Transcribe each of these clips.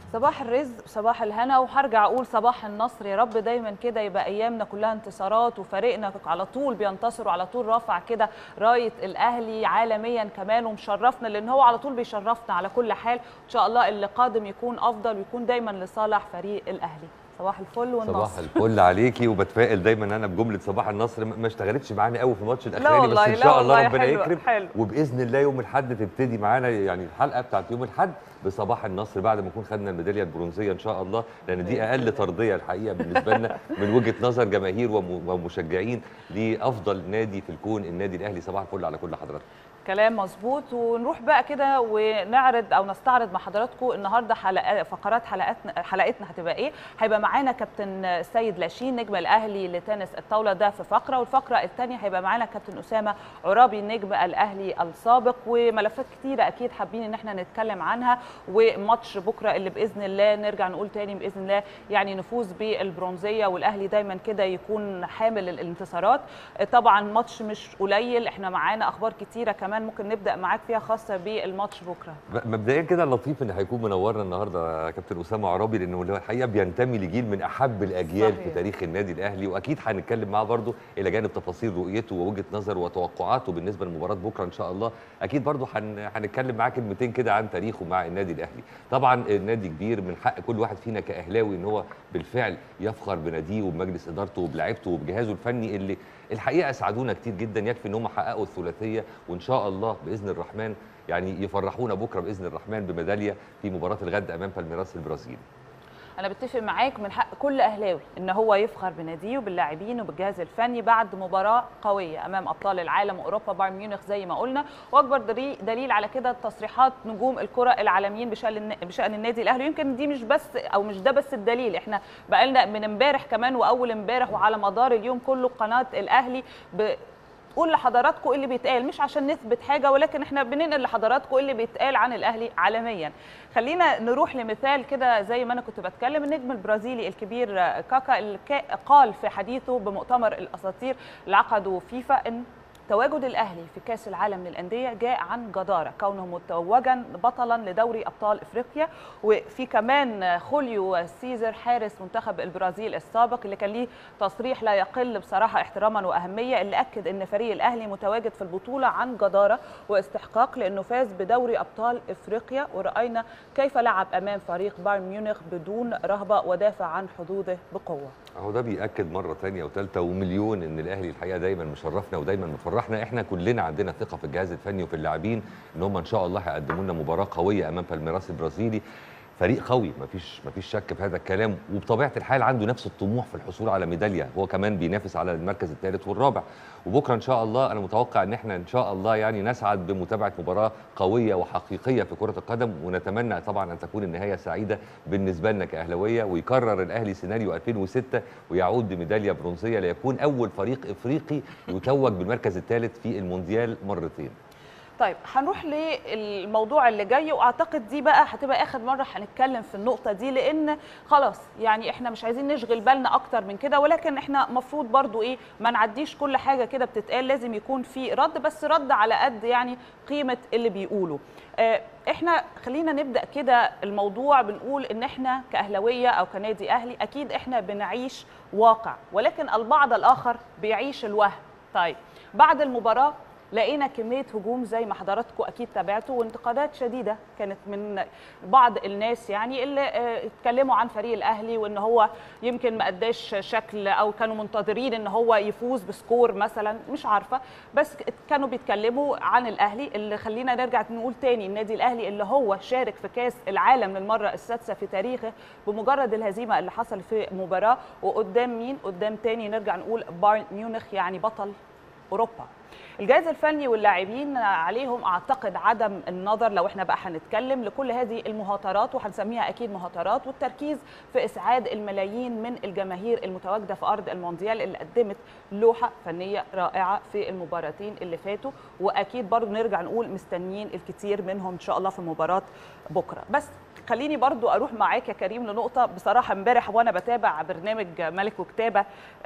صباح الرزق صباح الهنا وهرجع اقول صباح النصر يا رب دايما كده يبقى ايامنا كلها انتصارات وفريقنا على طول بينتصر وعلى طول رافع كده رايه الاهلي عالميا كمان ومشرفنا لان هو على طول بيشرفنا على كل حال ان شاء الله اللي قادم يكون افضل ويكون دايما لصالح فريق الاهلي صباح الفل والنصر صباح الفل عليكي وبتفائل دايما انا بجمله صباح النصر ما اشتغلتش معانا قوي في الماتش الاخراني بس والله، ان لا شاء الله والله، ربنا حلو، يكرم حلو. وباذن الله يوم الاحد تبتدي معانا يعني الحلقه بتاعت يوم الاحد بصباح النصر بعد ما نكون خدنا الميداليه البرونزيه ان شاء الله لان دي اقل ترضيه الحقيقه بالنسبه لنا من وجهه نظر جماهير وم- ومشجعين لافضل نادي في الكون النادي الاهلي صباح الفل على كل حضراتكم كلام مظبوط ونروح بقى كده ونعرض او نستعرض مع حضراتكم النهارده حلقات فقرات حلقاتنا حلقتنا هتبقى ايه هيبقى معانا كابتن السيد لاشين نجم الاهلي لتنس الطاوله ده في فقره والفقره الثانيه هيبقى معانا كابتن اسامه عرابي نجم الاهلي السابق وملفات كتيره اكيد حابين ان احنا نتكلم عنها وماتش بكره اللي باذن الله نرجع نقول تاني باذن الله يعني نفوز بالبرونزيه والاهلي دايما كده يكون حامل الانتصارات طبعا ماتش مش قليل احنا معانا اخبار كتيره كمان ممكن نبدا معاك فيها خاصه بالماتش بكره ب- مبدئيا كده لطيف ان هيكون منورنا النهارده يا كابتن اسامه عرابي لانه هو الحقيقه بينتمي لجيل من احب الاجيال صحيح. في تاريخ النادي الاهلي واكيد هنتكلم معاه برضه الى جانب تفاصيل رؤيته ووجهه نظره وتوقعاته بالنسبه لمباراه بكره ان شاء الله اكيد برضه هن- هنتكلم معاه كلمتين كده عن تاريخه مع النادي الاهلي طبعا النادي كبير من حق كل واحد فينا كاهلاوي ان هو بالفعل يفخر بناديه وبمجلس ادارته وبلاعيبته وبجهازه الفني اللي الحقيقه اسعدونا كتير جدا يكفي ان هم حققوا الثلاثيه وان شاء الله باذن الرحمن يعني يفرحونا بكره باذن الرحمن بميداليه في مباراه الغد امام بالميراس البرازيلي انا بتفق معاك من حق كل اهلاوي ان هو يفخر بناديه وباللاعبين وبالجهاز الفني بعد مباراه قويه امام ابطال العالم واوروبا بايرن ميونخ زي ما قلنا واكبر دري- دليل على كده تصريحات نجوم الكره العالميين بشان الن- بشان النادي الاهلي يمكن دي مش بس او مش ده بس الدليل احنا بقالنا من امبارح كمان واول امبارح وعلى مدار اليوم كله قناه الاهلي ب تقول لحضراتكم إيه اللي بيتقال مش عشان نثبت حاجه ولكن احنا بننقل لحضراتكم إيه اللي بيتقال عن الاهلي عالميا خلينا نروح لمثال كده زي ما انا كنت بتكلم النجم البرازيلي الكبير آه، كاكا اللي كا- قال في حديثه بمؤتمر الاساطير اللي عقده فيفا ان تواجد الاهلي في كاس العالم للانديه جاء عن جداره كونه متوجا بطلا لدوري ابطال افريقيا وفي كمان خوليو سيزر حارس منتخب البرازيل السابق اللي كان ليه تصريح لا يقل بصراحه احتراما واهميه اللي اكد ان فريق الاهلي متواجد في البطوله عن جداره واستحقاق لانه فاز بدوري ابطال افريقيا وراينا كيف لعب امام فريق بايرن ميونخ بدون رهبه ودافع عن حظوظه بقوه اهو ده بياكد مره ثانيه وثالثه ومليون ان الاهلي الحقيقه دايما مشرفنا ودايما مفرحنا احنا كلنا عندنا ثقه في الجهاز الفني وفي اللاعبين ان هم ان شاء الله هيقدموا لنا مباراه قويه امام بالميراس البرازيلي فريق قوي مفيش مفيش شك في هذا الكلام وبطبيعه الحال عنده نفس الطموح في الحصول على ميداليه هو كمان بينافس على المركز الثالث والرابع وبكره ان شاء الله انا متوقع ان احنا ان شاء الله يعني نسعد بمتابعه مباراه قويه وحقيقيه في كره القدم ونتمنى طبعا ان تكون النهايه سعيده بالنسبه لنا كاهلاويه ويكرر الاهلي سيناريو 2006 ويعود بميداليه برونزيه ليكون اول فريق افريقي يتوج بالمركز الثالث في المونديال مرتين طيب هنروح للموضوع اللي جاي واعتقد دي بقى هتبقى اخر مره هنتكلم في النقطه دي لان خلاص يعني احنا مش عايزين نشغل بالنا اكتر من كده ولكن احنا مفروض برضو ايه ما نعديش كل حاجه كده بتتقال لازم يكون في رد بس رد على قد يعني قيمه اللي بيقوله آه، احنا خلينا نبدا كده الموضوع بنقول ان احنا كاهلاويه او كنادي اهلي اكيد احنا بنعيش واقع ولكن البعض الاخر بيعيش الوهم طيب بعد المباراه لقينا كميه هجوم زي ما حضراتكم اكيد تابعتوا وانتقادات شديده كانت من بعض الناس يعني اللي آه، اتكلموا عن فريق الاهلي وان هو يمكن ما اداش شكل او كانوا منتظرين ان هو يفوز بسكور مثلا مش عارفه بس كانوا بيتكلموا عن الاهلي اللي خلينا نرجع نقول تاني النادي الاهلي اللي هو شارك في كاس العالم للمره السادسه في تاريخه بمجرد الهزيمه اللي حصل في مباراه وقدام مين قدام تاني نرجع نقول بايرن ميونخ يعني بطل اوروبا الجهاز الفني واللاعبين عليهم اعتقد عدم النظر لو احنا بقى هنتكلم لكل هذه المهاترات وهنسميها اكيد مهاترات والتركيز في اسعاد الملايين من الجماهير المتواجده في ارض المونديال اللي قدمت لوحه فنيه رائعه في المباراتين اللي فاتوا واكيد برضو نرجع نقول مستنيين الكثير منهم ان شاء الله في مباراه بكره بس خليني برضو اروح معاك يا كريم لنقطه بصراحه امبارح وانا بتابع برنامج ملك وكتابه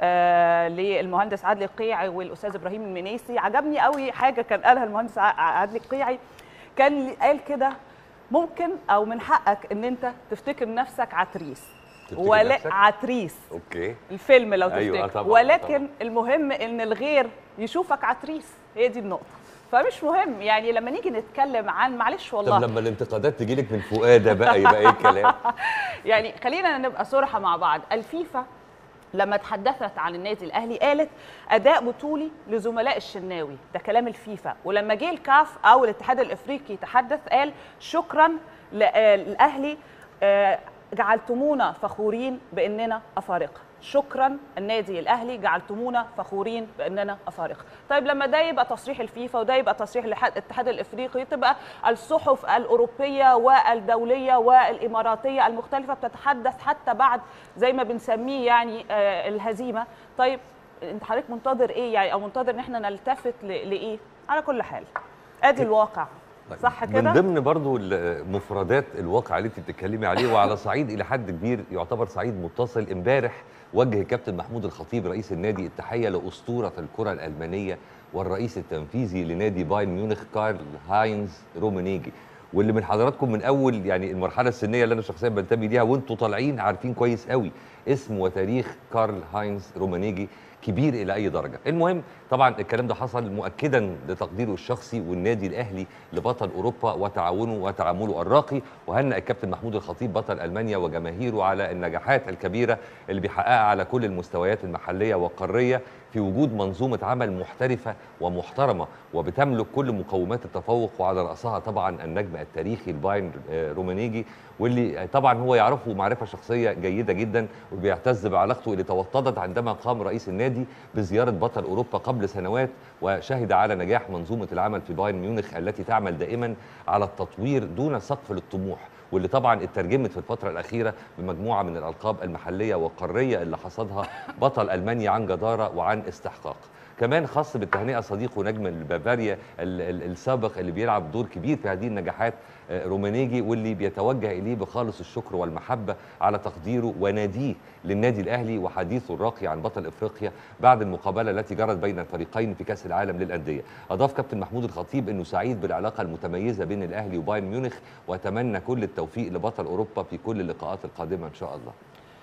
آه للمهندس عادل القيعي والاستاذ ابراهيم المنيسي عجبني قوي حاجه كان قالها المهندس ع- عادل القيعي كان قال كده ممكن او من حقك ان انت تفتكر نفسك عتريس تفتكر ولا نفسك؟ عتريس اوكي الفيلم لو أيوة، تفتكر طبعاً، ولكن طبعاً. المهم ان الغير يشوفك عتريس هي دي النقطه فمش مهم يعني لما نيجي نتكلم عن معلش والله طب لما الانتقادات تجي لك من فؤاده بقى يبقى ايه الكلام يعني خلينا نبقى صراحة مع بعض الفيفا لما تحدثت عن النادي الاهلي قالت اداء بطولي لزملاء الشناوي ده كلام الفيفا ولما جه الكاف او الاتحاد الافريقي يتحدث قال شكرا للاهلي آه، جعلتمونا فخورين باننا افارقه شكرا النادي الاهلي جعلتمونا فخورين باننا افارقه طيب لما ده يبقى تصريح الفيفا وده يبقى تصريح الح- الاتحاد الافريقي تبقى الصحف الاوروبيه والدوليه والاماراتيه المختلفه بتتحدث حتى بعد زي ما بنسميه يعني آه، الهزيمه طيب انت حضرتك منتظر ايه يعني او منتظر ان احنا نلتفت ل- لايه على كل حال ادي الواقع صح من كده ضمن برضو ال- مفردات الواقع اللي انت بتتكلمي عليه وعلى صعيد الى حد كبير يعتبر صعيد متصل امبارح وجه كابتن محمود الخطيب رئيس النادي التحيه لاسطوره الكره الالمانيه والرئيس التنفيذي لنادي بايرن ميونخ كارل هاينز رومانيجي واللي من حضراتكم من اول يعني المرحله السنيه اللي انا شخصيا بنتمي ليها وانتوا طالعين عارفين كويس قوي اسم وتاريخ كارل هاينز رومانيجي كبير الى اي درجه المهم طبعا الكلام ده حصل مؤكدا لتقديره الشخصي والنادي الاهلي لبطل اوروبا وتعاونه وتعامله الراقي وهنأ الكابتن محمود الخطيب بطل المانيا وجماهيره على النجاحات الكبيره اللي بيحققها على كل المستويات المحليه والقاريه في وجود منظومه عمل محترفه ومحترمه وبتملك كل مقومات التفوق وعلى راسها طبعا النجم التاريخي البايرن آه، رومانيجي واللي طبعا هو يعرفه معرفه شخصيه جيده جدا وبيعتز بعلاقته اللي توطدت عندما قام رئيس النادي بزياره بطل اوروبا قبل سنوات وشهد على نجاح منظومه العمل في بايرن ميونخ التي تعمل دائما على التطوير دون سقف للطموح واللي طبعا اترجمت في الفتره الاخيره بمجموعه من الالقاب المحليه والقاريه اللي حصدها بطل المانيا عن جداره وعن استحقاق كمان خاص بالتهنئه صديقه نجم البافاريا ال- ال- السابق اللي بيلعب دور كبير في هذه النجاحات آه، رومانيجي واللي بيتوجه اليه بخالص الشكر والمحبه على تقديره وناديه للنادي الاهلي وحديثه الراقي عن بطل افريقيا بعد المقابله التي جرت بين الفريقين في كاس العالم للانديه. اضاف كابتن محمود الخطيب انه سعيد بالعلاقه المتميزه بين الاهلي وبايرن ميونخ واتمنى كل التوفيق لبطل اوروبا في كل اللقاءات القادمه ان شاء الله.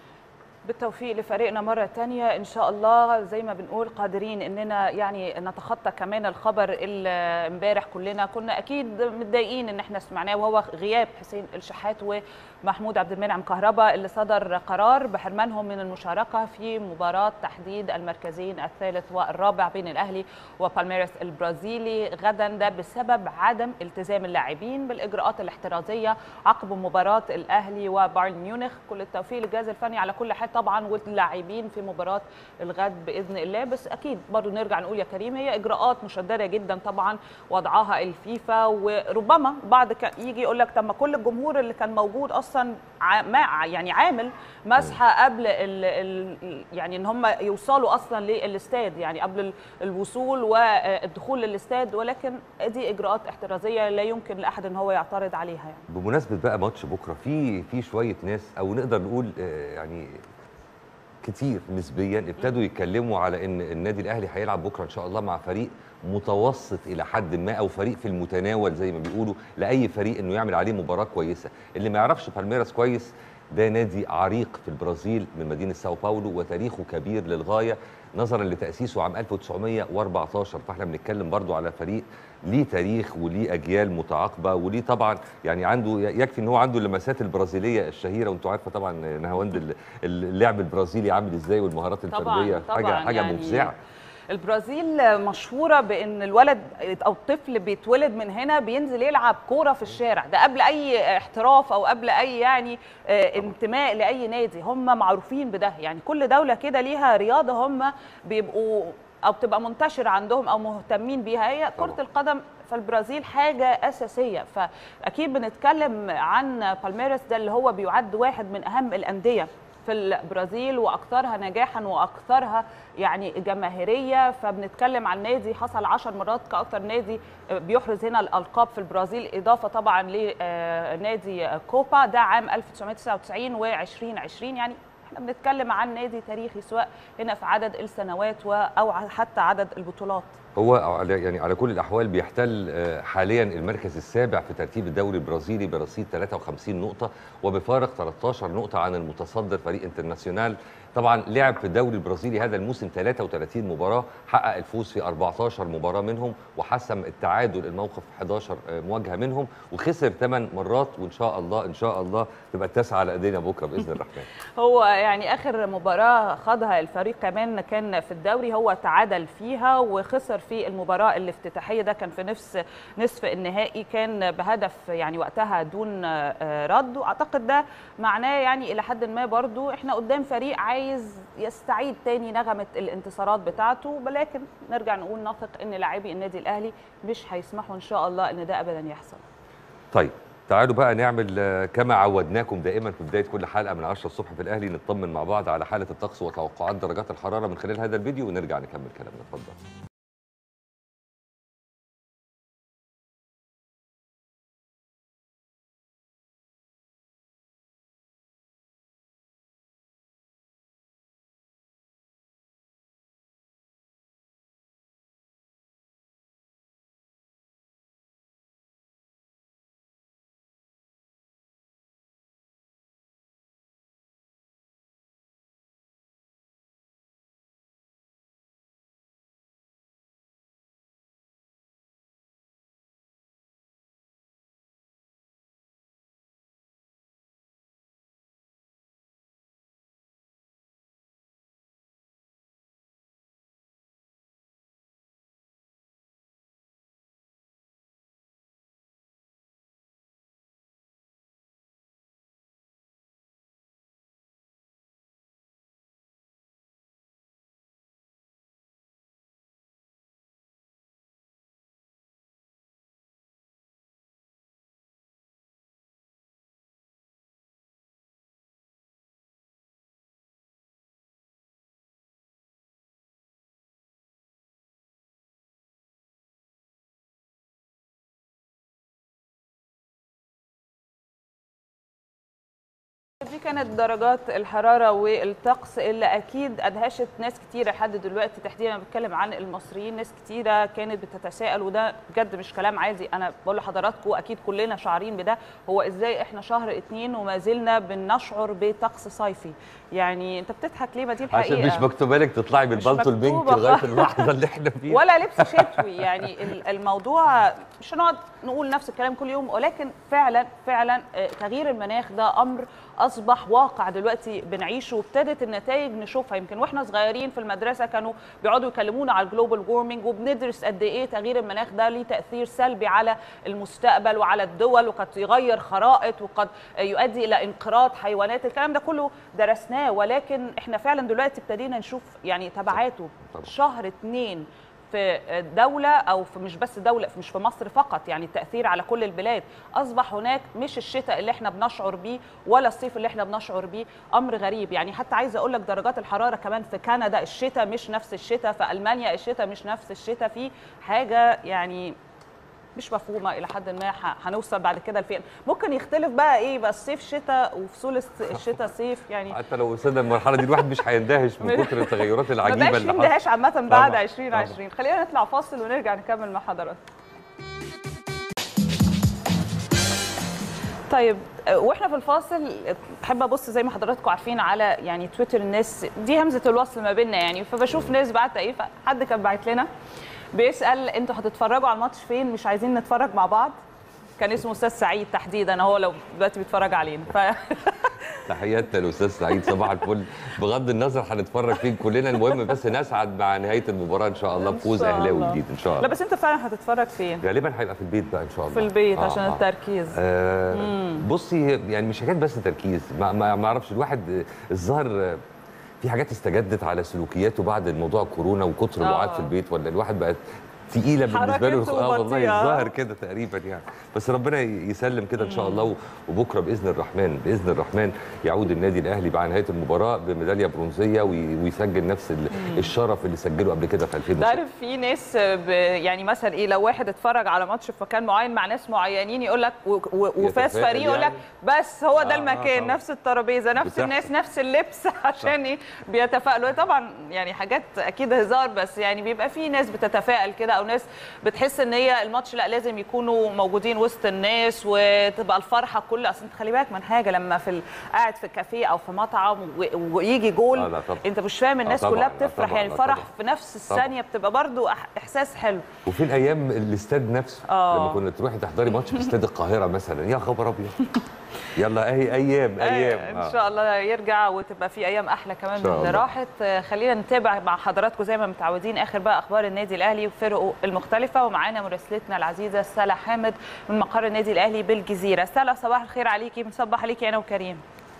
بالتوفيق لفريقنا مرة تانية إن شاء الله زي ما بنقول قادرين إننا يعني نتخطى كمان الخبر اللي امبارح كلنا كنا أكيد متضايقين إن إحنا سمعناه وهو غياب حسين الشحات ومحمود عبد المنعم كهربا اللي صدر قرار بحرمانهم من المشاركة في مباراة تحديد المركزين الثالث والرابع بين الأهلي وبالميراس البرازيلي غدا ده بسبب عدم التزام اللاعبين بالإجراءات الاحترازية عقب مباراة الأهلي وبايرن ميونخ كل التوفيق للجهاز الفني على كل حال طبعا واللاعبين في مباراة الغد بإذن الله بس أكيد برضو نرجع نقول يا كريم هي إجراءات مشددة جدا طبعا وضعها الفيفا وربما بعض كان يجي يقول لك طب ما كل الجمهور اللي كان موجود أصلا ع- ما يعني عامل مسحة قبل ال ال يعني إن هم يوصلوا أصلا للاستاد يعني قبل ال- الوصول والدخول للاستاد ولكن دي إجراءات احترازية لا يمكن لأحد إن هو يعترض عليها يعني. بمناسبه بقى ماتش بكره في في شويه ناس او نقدر نقول آه، يعني كتير نسبيا ابتدوا يتكلموا على ان النادي الاهلي هيلعب بكره ان شاء الله مع فريق متوسط الى حد ما او فريق في المتناول زي ما بيقولوا لاي فريق انه يعمل عليه مباراه كويسه اللي ما يعرفش بالميراس كويس ده نادي عريق في البرازيل من مدينه ساو باولو وتاريخه كبير للغايه نظرا لتاسيسه عام 1914 فاحنا بنتكلم برضو على فريق ليه تاريخ وليه اجيال متعاقبه وليه طبعا يعني عنده يكفي ان هو عنده اللمسات البرازيليه الشهيره وانتوا عارفه طبعا نهاوند ال- اللعب البرازيلي عامل ازاي والمهارات طبعاً، الفرديه حاجه طبعاً حاجه يعني مفزعه البرازيل مشهوره بان الولد او الطفل بيتولد من هنا بينزل يلعب كوره في الشارع ده قبل اي احتراف او قبل اي يعني آه، انتماء لاي نادي هم معروفين بده يعني كل دوله كده ليها رياضه هم بيبقوا او بتبقى منتشره عندهم او مهتمين بيها هي كره طبعاً. القدم في البرازيل حاجه اساسيه فاكيد بنتكلم عن بالميراس ده اللي هو بيعد واحد من اهم الانديه في البرازيل واكثرها نجاحا واكثرها يعني جماهيريه فبنتكلم عن نادي حصل 10 مرات كاكثر نادي بيحرز هنا الالقاب في البرازيل اضافه طبعا لنادي كوبا ده عام 1999 و2020 يعني احنا بنتكلم عن نادي تاريخي سواء هنا في عدد السنوات و- او حتى عدد البطولات هو على يعني على كل الاحوال بيحتل آه، حاليا المركز السابع في ترتيب الدوري البرازيلي برصيد 53 نقطه وبفارق 13 نقطه عن المتصدر فريق انترناسيونال طبعا لعب في الدوري البرازيلي هذا الموسم 33 مباراه حقق الفوز في 14 مباراه منهم وحسم التعادل الموقف 11 مواجهه منهم وخسر 8 مرات وان شاء الله ان شاء الله تبقى التاسعه على ايدينا بكره باذن الرحمن هو يعني اخر مباراه خاضها الفريق كمان كان في الدوري هو تعادل فيها وخسر في المباراه الافتتاحيه ده كان في نفس نصف النهائي كان بهدف يعني وقتها دون آه، رد واعتقد ده معناه يعني الى حد ما برضو احنا قدام فريق عايز يستعيد تاني نغمه الانتصارات بتاعته ولكن نرجع نقول نثق ان لاعبي النادي الاهلي مش هيسمحوا ان شاء الله ان ده ابدا يحصل طيب تعالوا بقى نعمل آه، كما عودناكم دائما في بدايه كل حلقه من 10 الصبح في الاهلي نطمن مع بعض على حاله الطقس وتوقعات درجات الحراره من خلال هذا الفيديو ونرجع نكمل كلامنا اتفضل دي كانت درجات الحرارة والطقس اللي أكيد أدهشت ناس كتيرة لحد دلوقتي تحديدا بتكلم عن المصريين ناس كتيرة كانت بتتساءل وده بجد مش كلام عادي أنا بقول لحضراتكم أكيد كلنا شعارين بده هو إزاي إحنا شهر اتنين وما زلنا بنشعر بطقس صيفي يعني أنت بتضحك ليه ما دي الحقيقة عشان مش مكتوبه لك تطلعي بالبلطو البينك مكتوبة لغايه خالص. اللحظه اللي احنا فيها ولا لبس شتوي يعني ال- الموضوع مش هنقعد نقول نفس الكلام كل يوم ولكن فعلا فعلا آه، تغيير المناخ ده امر اصبح واقع دلوقتي بنعيشه وابتدت النتائج نشوفها يمكن واحنا صغيرين في المدرسه كانوا بيقعدوا يكلمونا على الجلوبال وورمنج وبندرس قد ايه تغيير المناخ ده ليه تاثير سلبي على المستقبل وعلى الدول وقد يغير خرائط وقد يؤدي الى انقراض حيوانات الكلام ده كله درسناه ولكن احنا فعلا دلوقتي ابتدينا نشوف يعني تبعاته طبعا. شهر اتنين في دولة أو في مش بس دولة مش في مصر فقط يعني التأثير على كل البلاد أصبح هناك مش الشتاء اللي احنا بنشعر بيه ولا الصيف اللي احنا بنشعر بيه أمر غريب يعني حتى عايزة أقول لك درجات الحرارة كمان في كندا الشتاء مش نفس الشتاء في ألمانيا الشتاء مش نفس الشتاء في حاجة يعني مش مفهومه الى حد ما ه- هنوصل بعد كده لفين ممكن يختلف بقى ايه بقى الصيف شتاء وفصول الس- الشتاء صيف يعني حتى لو وصلنا المرحله دي الواحد مش هيندهش من كتر التغيرات ما العجيبه بقاش في اللي حصلت اندهاش عامه بعد طبعاً، 2020 خلينا نطلع فاصل ونرجع نكمل مع حضراتكم طيب آه، واحنا في الفاصل آه، بحب ابص زي ما حضراتكم عارفين على يعني تويتر الناس دي همزه الوصل ما بيننا يعني فبشوف ناس بعت ايه حد كان باعت لنا بيسال انتوا هتتفرجوا على الماتش فين مش عايزين نتفرج مع بعض كان اسمه استاذ سعيد تحديدا هو لو دلوقتي بيتفرج علينا ف... تحياتنا للاستاذ سعيد صباح الفل بغض النظر هنتفرج فين كلنا المهم بس نسعد مع نهايه المباراه ان شاء الله إن بفوز شاء اهلاوي الله. جديد ان شاء لا الله بس انت فعلا هتتفرج فين غالبا هيبقى في البيت بقى ان شاء الله في البيت آه، عشان آه. التركيز آه بصي يعني مش حكايه بس تركيز ما ما ما اعرفش الواحد آه، الظاهر آه، في حاجات استجدت على سلوكياته بعد الموضوع كورونا وكتر آه. الوعاد في البيت ولا الواحد بقى تقيله بالنسبه له حركته اه والله بطيئة. الظاهر كده تقريبا يعني بس ربنا يسلم كده ان شاء الله و- وبكره باذن الرحمن باذن الرحمن يعود النادي الاهلي بعد نهايه المباراه بميداليه برونزيه وي- ويسجل نفس ال- الشرف اللي سجله قبل كده في 2006 تعرف في ناس ب... يعني مثلا ايه لو واحد اتفرج على ماتش في مكان معين مع ناس معينين يقول لك و... و... وفاز يتفائل فريق يقول لك يعني. بس هو ده آه، آه، المكان طبعا. نفس الترابيزه نفس بتحصل. الناس نفس اللبس عشان ايه بيتفائلوا طبعا يعني حاجات اكيد هزار بس يعني بيبقى في ناس بتتفائل كده او ناس بتحس ان هي الماتش لا لازم يكونوا موجودين وسط الناس وتبقى الفرحه كل اصل انت خلي بالك من حاجه لما في ال... قاعد في كافيه او في مطعم و... ويجي جول آه، لا طبعا. انت مش فاهم الناس طبعا، كلها لا بتفرح طبعا، يعني لا الفرح طبعا. في نفس طبعا. الثانيه بتبقى برضو أح- احساس حلو وفي الايام الاستاد نفسه آه. لما كنا تروحي تحضري ماتش في استاد القاهره مثلا يا خبر ابيض يلا اهي ايام ايام آه، ان شاء الله يرجع وتبقى في ايام احلى كمان إن شاء من اللي الله. راحت آه، خلينا نتابع مع حضراتكم زي ما متعودين اخر بقى اخبار النادي الاهلي وفرقه المختلفه ومعانا مراسلتنا العزيزه سلا حامد من مقر النادي الاهلي بالجزيره سلا صباح الخير عليكي بنصبح عليكي انا وكريم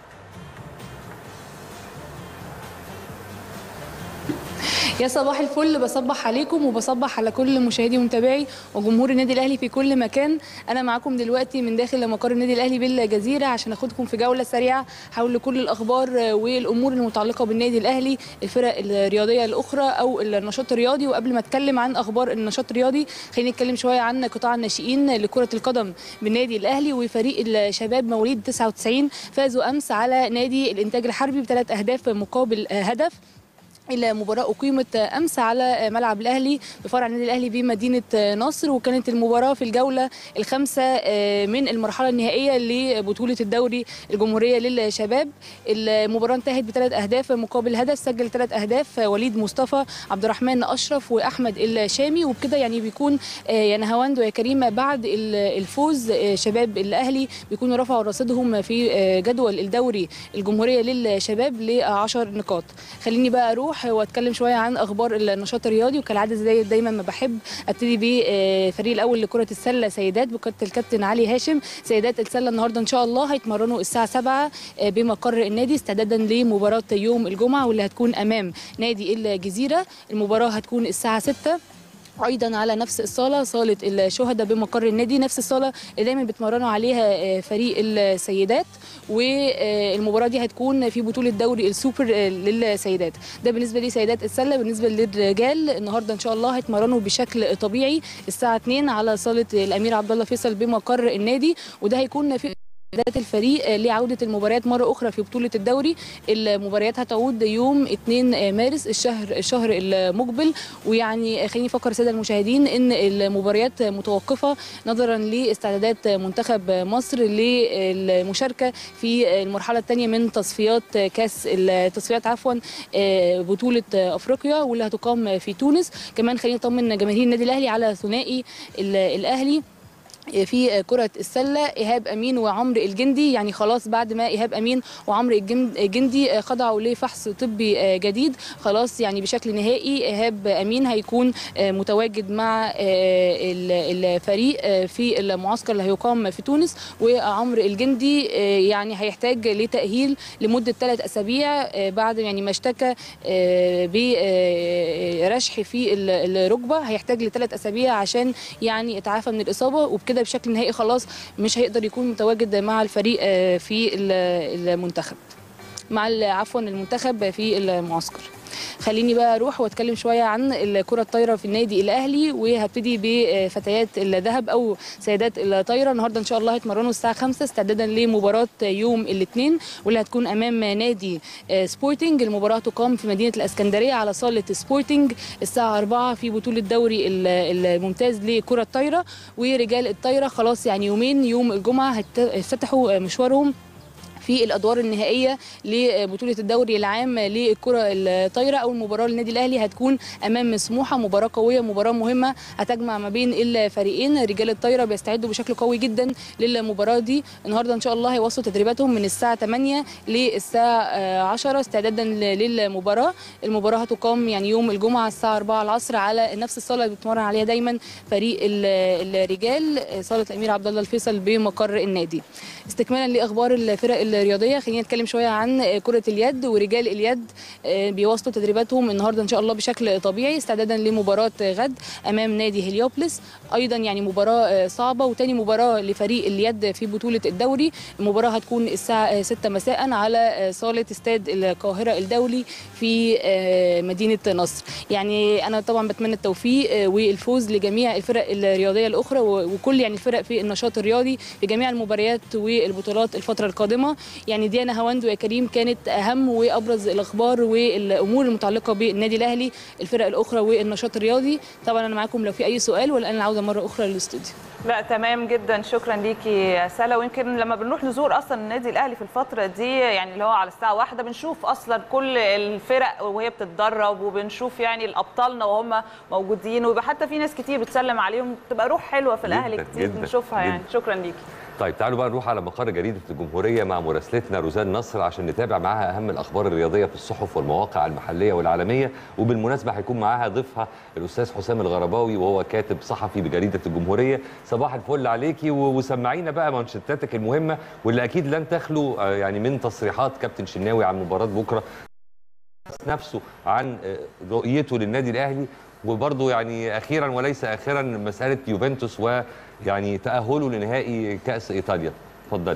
يا صباح الفل بصبح عليكم وبصبح على كل مشاهدي ومتابعي وجمهور النادي الاهلي في كل مكان انا معاكم دلوقتي من داخل مقر النادي الاهلي بالجزيره عشان اخدكم في جوله سريعه حول كل الاخبار والامور المتعلقه بالنادي الاهلي الفرق الرياضيه الاخرى او النشاط الرياضي وقبل ما اتكلم عن اخبار النشاط الرياضي خلينا نتكلم شويه عن قطاع الناشئين لكره القدم بالنادي الاهلي وفريق الشباب مواليد 99 فازوا امس على نادي الانتاج الحربي بثلاث اهداف مقابل هدف المباراة أقيمت أمس على ملعب الأهلي بفرع النادي الأهلي بمدينة نصر وكانت المباراة في الجولة الخامسة من المرحلة النهائية لبطولة الدوري الجمهورية للشباب المباراة انتهت بثلاث أهداف مقابل هدف سجل ثلاث أهداف وليد مصطفى عبد الرحمن أشرف وأحمد الشامي وبكده يعني بيكون يا نهاوند ويا كريمة بعد الفوز شباب الأهلي بيكونوا رفعوا رصيدهم في جدول الدوري الجمهورية للشباب ل 10 نقاط خليني بقى أروح واتكلم شويه عن اخبار النشاط الرياضي وكالعاده زي دايما ما بحب ابتدي بالفريق الاول لكره السله سيدات بقياده الكابتن علي هاشم سيدات السله النهارده ان شاء الله هيتمرنوا الساعه 7 بمقر النادي استعدادا لمباراه يوم الجمعه واللي هتكون امام نادي الجزيره المباراه هتكون الساعه 6 ايضا على نفس الصاله صاله الشهداء بمقر النادي نفس الصاله اللي دايما بيتمرنوا عليها فريق السيدات والمباراه دي هتكون في بطوله دوري السوبر للسيدات ده بالنسبه لسيدات السله بالنسبه للرجال النهارده ان شاء الله هيتمرنوا بشكل طبيعي الساعه 2 على صاله الامير عبد الله فيصل بمقر النادي وده هيكون في بدايه الفريق لعوده المباريات مره اخرى في بطوله الدوري المباريات هتعود يوم 2 مارس الشهر الشهر المقبل ويعني خليني افكر الساده المشاهدين ان المباريات متوقفه نظرا لاستعدادات منتخب مصر للمشاركه في المرحله الثانيه من تصفيات كاس التصفيات عفوا بطوله افريقيا واللي هتقام في تونس كمان خليني اطمن جماهير النادي الاهلي على ثنائي الاهلي في كرة السلة إيهاب أمين وعمرو الجندي يعني خلاص بعد ما إيهاب أمين وعمرو الجندي خضعوا لفحص طبي جديد خلاص يعني بشكل نهائي إيهاب أمين هيكون متواجد مع الفريق في المعسكر اللي هيقام في تونس وعمرو الجندي يعني هيحتاج لتأهيل لمدة ثلاث أسابيع بعد يعني ما اشتكى برشح في الركبة هيحتاج لثلاث أسابيع عشان يعني يتعافى من الإصابة وبكده كده بشكل نهائي خلاص مش هيقدر يكون متواجد مع الفريق في المنتخب مع عفوا المنتخب في المعسكر خليني بقى اروح واتكلم شويه عن الكره الطايره في النادي الاهلي وهبتدي بفتيات الذهب او سيدات الطايره النهارده ان شاء الله هيتمرنوا الساعه 5 استعدادا لمباراه يوم الاثنين واللي هتكون امام نادي سبورتنج المباراه تقام في مدينه الاسكندريه على صاله سبورتنج الساعه 4 في بطوله الدوري الممتاز لكره الطايره ورجال الطايره خلاص يعني يومين يوم الجمعه هيفتتحوا مشوارهم في الادوار النهائيه لبطوله الدوري العام للكره الطايره او المباراه للنادي الاهلي هتكون امام سموحه مباراه قويه مباراه مهمه هتجمع ما بين الفريقين رجال الطايره بيستعدوا بشكل قوي جدا للمباراه دي النهارده ان شاء الله هيوصلوا تدريباتهم من الساعه 8 للساعه 10 استعدادا للمباراه المباراه هتقام يعني يوم الجمعه الساعه 4 العصر على نفس الصاله اللي بيتمرن عليها دايما فريق الرجال صاله الامير عبد الله الفيصل بمقر النادي استكمالا لاخبار الفرق الرياضيه خلينا نتكلم شويه عن كره اليد ورجال اليد آه، بيواصلوا تدريباتهم النهارده ان شاء الله بشكل طبيعي استعدادا لمباراه غد امام نادي هليوبلس ايضا يعني مباراه آه، صعبه وتاني مباراه لفريق اليد في بطوله الدوري المباراه هتكون الساعه 6 مساء على آه، صاله استاد القاهره الدولي في آه، مدينه نصر يعني انا طبعا بتمنى التوفيق آه، والفوز لجميع الفرق الرياضيه الاخرى و- وكل يعني الفرق في النشاط الرياضي في جميع المباريات والبطولات الفتره القادمه يعني ديانا هواندو يا كريم كانت اهم وابرز الاخبار والامور المتعلقه بالنادي الاهلي الفرق الاخرى والنشاط الرياضي طبعا انا معاكم لو في اي سؤال ولا انا عاوزه مره اخرى للاستوديو لا تمام جدا شكرا ليكي يا سلا ويمكن لما بنروح نزور اصلا النادي الاهلي في الفتره دي يعني اللي هو على الساعه واحدة بنشوف اصلا كل الفرق وهي بتتدرب وبنشوف يعني الابطالنا وهم موجودين ويبقى حتى في ناس كتير بتسلم عليهم بتبقى روح حلوه في الاهلي جداً، كتير جداً، بنشوفها يعني جداً. شكرا ليكي طيب تعالوا بقى نروح على مقر جريدة الجمهورية مع مراسلتنا روزان نصر عشان نتابع معاها أهم الأخبار الرياضية في الصحف والمواقع المحلية والعالمية وبالمناسبة هيكون معاها ضيفها الأستاذ حسام الغرباوي وهو كاتب صحفي بجريدة الجمهورية صباح الفل عليكي و- وسمعينا بقى منشطاتك المهمة واللي أكيد لن تخلو آه، يعني من تصريحات كابتن شناوي عن مباراة بكرة نفسه عن آه، رؤيته للنادي الاهلي وبرضه يعني اخيرا وليس اخرا مساله يوفنتوس ويعني تاهله لنهائي كاس ايطاليا اتفضلي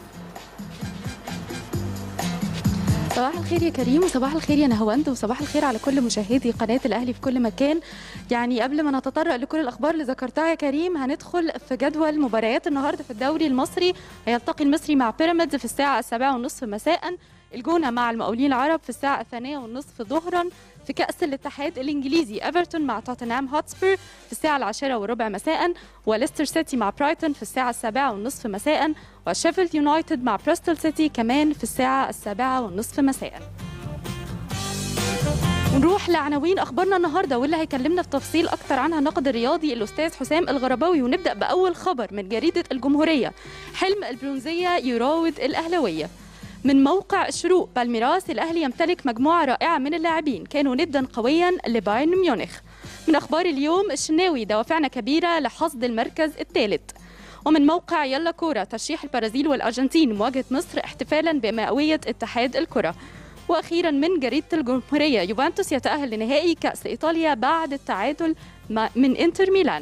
صباح الخير يا كريم وصباح الخير يا نهاوند وصباح الخير على كل مشاهدي قناة الأهلي في كل مكان يعني قبل ما نتطرق لكل الأخبار اللي ذكرتها يا كريم هندخل في جدول مباريات النهاردة في الدوري المصري هيلتقي المصري مع بيراميدز في الساعة السابعة والنصف مساء الجونة مع المقاولين العرب في الساعة الثانية والنصف ظهرا في كأس الاتحاد الإنجليزي إيفرتون مع توتنهام هوتسبير في الساعة العاشرة والربع مساء وليستر سيتي مع برايتون في الساعة السابعة والنصف مساء وشيفيلد يونايتد مع بريستول سيتي كمان في الساعة السابعة والنصف مساء ونروح لعناوين اخبارنا النهارده واللي هيكلمنا في تفصيل اكتر عنها الناقد الرياضي الاستاذ حسام الغرباوي ونبدا باول خبر من جريده الجمهوريه حلم البرونزيه يراود الاهلاويه من موقع الشروق بالميراس الاهلي يمتلك مجموعه رائعه من اللاعبين كانوا ندا قويا لبايرن ميونخ من اخبار اليوم الشناوي دوافعنا كبيره لحصد المركز الثالث ومن موقع يلا كورة ترشيح البرازيل والأرجنتين مواجهة مصر احتفالا بمئوية اتحاد الكرة وأخيرا من جريدة الجمهورية يوفنتوس يتأهل لنهائي كأس إيطاليا بعد التعادل مع- من إنتر ميلان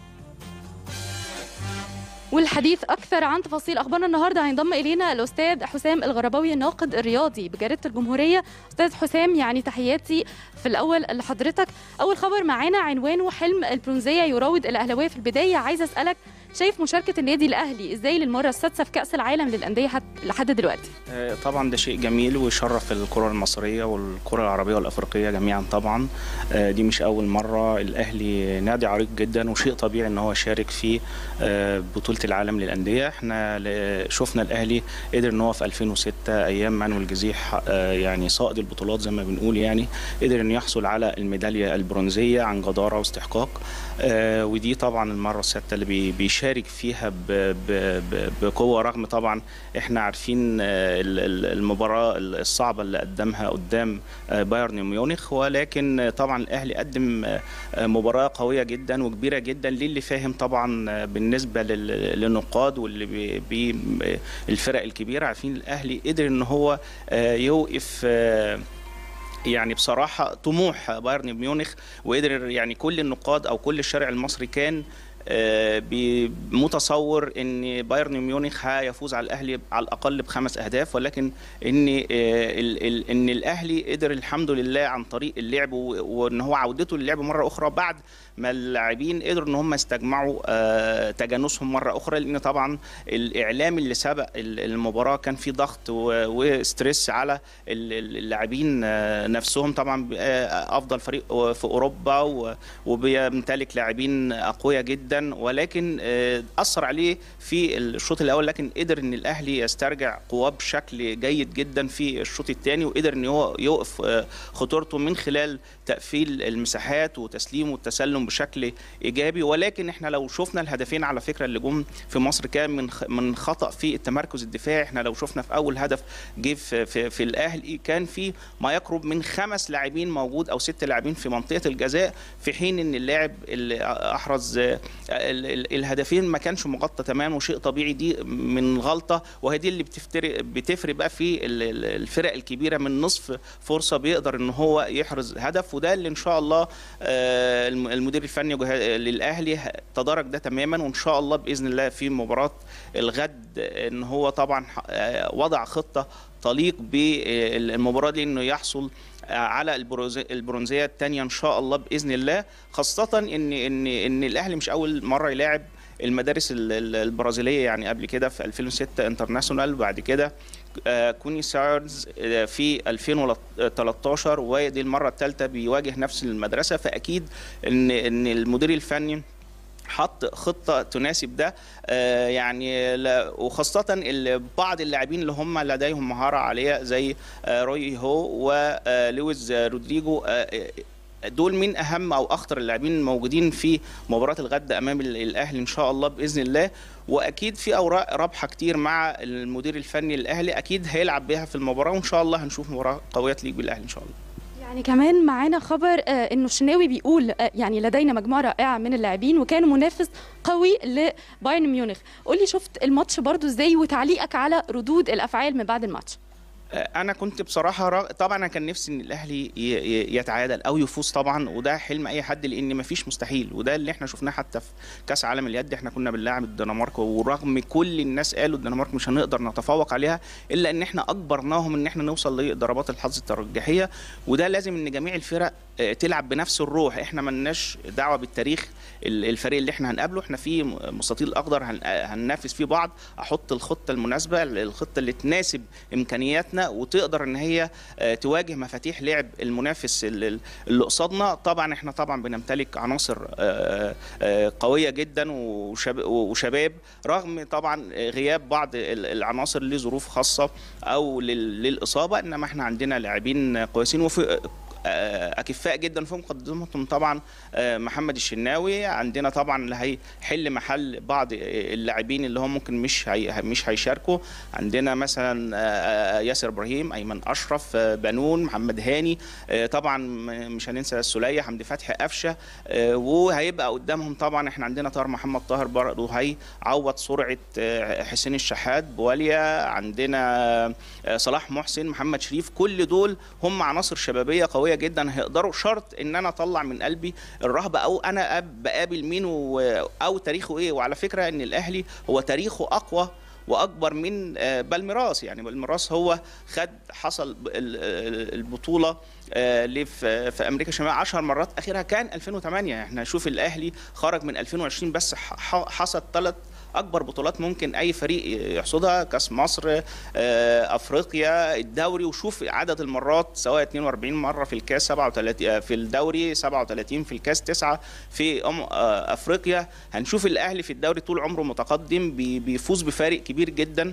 والحديث اكثر عن تفاصيل اخبارنا النهارده هينضم الينا الاستاذ حسام الغرباوي الناقد الرياضي بجريده الجمهوريه استاذ حسام يعني تحياتي في الاول لحضرتك اول خبر معانا عنوانه حلم البرونزيه يراود الاهلاويه في البدايه عايزه اسالك شايف مشاركه النادي الاهلي ازاي للمره السادسه في كاس العالم للانديه حت- لحد دلوقتي آه، طبعا ده شيء جميل ويشرف الكرة المصرية والكرة العربية والأفريقية جميعا طبعا آه، دي مش أول مرة الأهلي نادي عريق جدا وشيء طبيعي إن هو يشارك في آه، بطولة العالم للأندية احنا ل- شفنا الأهلي قدر إن هو في 2006 أيام مانويل جزيح آه، يعني صائد البطولات زي ما بنقول يعني قدر إنه يحصل على الميدالية البرونزية عن جدارة واستحقاق آه، ودي طبعا المرة السادسة اللي بي- بيشارك فيها ب- ب- ب- بقوة رغم طبعا احنا عارفين آه، ال- ال- المباراة الصعبة اللي قدمها قدام آه، بايرن ميونخ ولكن آه، طبعا الأهلي قدم آه، آه، مباراة قوية جدا وكبيرة جدا للي فاهم طبعا آه، بالنسبة لل- للنقاد واللي بي بي الفرق الكبيرة عارفين الأهلي قدر إن هو آه، يوقف آه، يعني بصراحة طموح بايرن ميونخ وقدر يعني كل النقاد أو كل الشارع المصري كان آه، بي- متصور ان بايرن ميونخ هيفوز على الاهلي على الاقل بخمس اهداف ولكن ان آه، ال- ال- ان الاهلي قدر الحمد لله عن طريق اللعب و- وان هو عودته للعب مره اخرى بعد ما اللاعبين قدروا ان هم يستجمعوا آه، تجانسهم مره اخرى لان طبعا الاعلام اللي سبق ال- المباراه كان في ضغط و- وستريس على ال- ال- اللاعبين آه، نفسهم طبعا آه، افضل فريق في اوروبا و- وبيمتلك لاعبين اقوياء جدا ولكن آه، اثر عليه في الشوط الاول لكن قدر ان الاهلي يسترجع قواه بشكل جيد جدا في الشوط الثاني وقدر ان هو يوقف آه، خطورته من خلال تقفيل المساحات وتسليم والتسلم بشكل ايجابي ولكن احنا لو شفنا الهدفين على فكره اللي جم في مصر كان من خ- من خطا في التمركز الدفاعي احنا لو شفنا في اول هدف جه في, في, في الاهلي كان في ما يقرب من خمس لاعبين موجود او ست لاعبين في منطقه الجزاء في حين ان اللاعب اللي احرز آه، ال- ال- الهدفين ما كانش مغطى تماما وشيء طبيعي دي من غلطه وهي دي اللي بتفترق بتفرق بقى في ال- ال- الفرق الكبيره من نصف فرصه بيقدر ان هو يحرز هدف وده اللي ان شاء الله آه، الم- المدير الفني جه- للاهلي ه- تدارك ده تماما وان شاء الله باذن الله في مباراه الغد ان هو طبعا آه، وضع خطه تليق بالمباراه دي انه يحصل على البروز- البرونزيه الثانيه ان شاء الله باذن الله خاصه ان ان ان الاهلي مش اول مره يلاعب المدارس ال- ال- البرازيليه يعني قبل كده في 2006 انترناشونال وبعد كده آه، كوني ساردز آه، في 2013 ودي المره الثالثه بيواجه نفس المدرسه فاكيد ان ان المدير الفني حط خطه تناسب ده آه، يعني لا- وخاصه ال- بعض اللاعبين اللي هم لديهم مهاره عاليه زي آه، روي هو ولويز رودريجو آه، دول من اهم او اخطر اللاعبين الموجودين في مباراه الغد امام ال- الاهلي ان شاء الله باذن الله واكيد في اوراق رابحه كتير مع المدير الفني الاهلي اكيد هيلعب بيها في المباراه وان شاء الله هنشوف مباراه قويه تليق بالاهلي ان شاء الله يعني كمان معانا خبر آه، انه الشناوي بيقول آه، يعني لدينا مجموعه رائعه من اللاعبين وكان منافس قوي لبايرن ميونخ قولي شفت الماتش برضو ازاي وتعليقك على ردود الافعال من بعد الماتش انا كنت بصراحه را... طبعا انا كان نفسي ان الاهلي ي... ي- يتعادل او يفوز طبعا وده حلم اي حد لان مفيش مستحيل وده اللي احنا شفناه حتى في كاس عالم اليد احنا كنا بنلاعب الدنمارك ورغم كل الناس قالوا الدنمارك مش هنقدر نتفوق عليها الا ان احنا اجبرناهم ان احنا نوصل لضربات الحظ الترجيحيه وده لازم ان جميع الفرق آه، تلعب بنفس الروح احنا ملناش دعوه بالتاريخ ال- الفريق اللي احنا هنقابله احنا في م- مستطيل اخضر هن- آه، هننافس فيه بعض احط الخطه المناسبه الخطه اللي تناسب امكانياتنا وتقدر ان هي آه، تواجه مفاتيح لعب المنافس ال- ال- اللي قصادنا طبعا احنا طبعا بنمتلك عناصر آه، آه، قويه جدا وشب- وشباب رغم طبعا غياب بعض ال- العناصر لظروف خاصه او لل- للاصابه انما احنا عندنا لاعبين كويسين وفي آه، اكفاء جدا في مقدمتهم طبعا آه، محمد الشناوي عندنا طبعا اللي هيحل محل بعض اللاعبين اللي هم ممكن مش هي مش هيشاركوا عندنا مثلا آه، ياسر ابراهيم ايمن اشرف آه، بنون محمد هاني آه، طبعا م- مش هننسى السوليه حمدي فتحي قفشه آه، وهيبقى قدامهم طبعا احنا عندنا طاهر محمد طاهر برضه هيعوض سرعه آه، حسين الشحات بواليا عندنا آه، صلاح محسن محمد شريف كل دول هم عناصر شبابيه قويه جدا هيقدروا شرط ان انا اطلع من قلبي الرهبه او انا أب- بقابل مين و- او تاريخه ايه وعلى فكره ان الاهلي هو تاريخه اقوى واكبر من آه، بالميراس يعني بالميراس هو خد حصل ب- ال- ال- البطوله آه، اللي في في امريكا الشماليه 10 مرات اخرها كان 2008 احنا شوف الاهلي خرج من 2020 بس ح- ح- حصد ثلاث اكبر بطولات ممكن اي فريق يحصدها كاس مصر آه، افريقيا الدوري وشوف عدد المرات سواء 42 مره في الكاس 37 في الدوري 37 في الكاس 9 في أم آه، افريقيا هنشوف الاهلي في الدوري طول عمره متقدم بي- بيفوز بفارق كبير جدا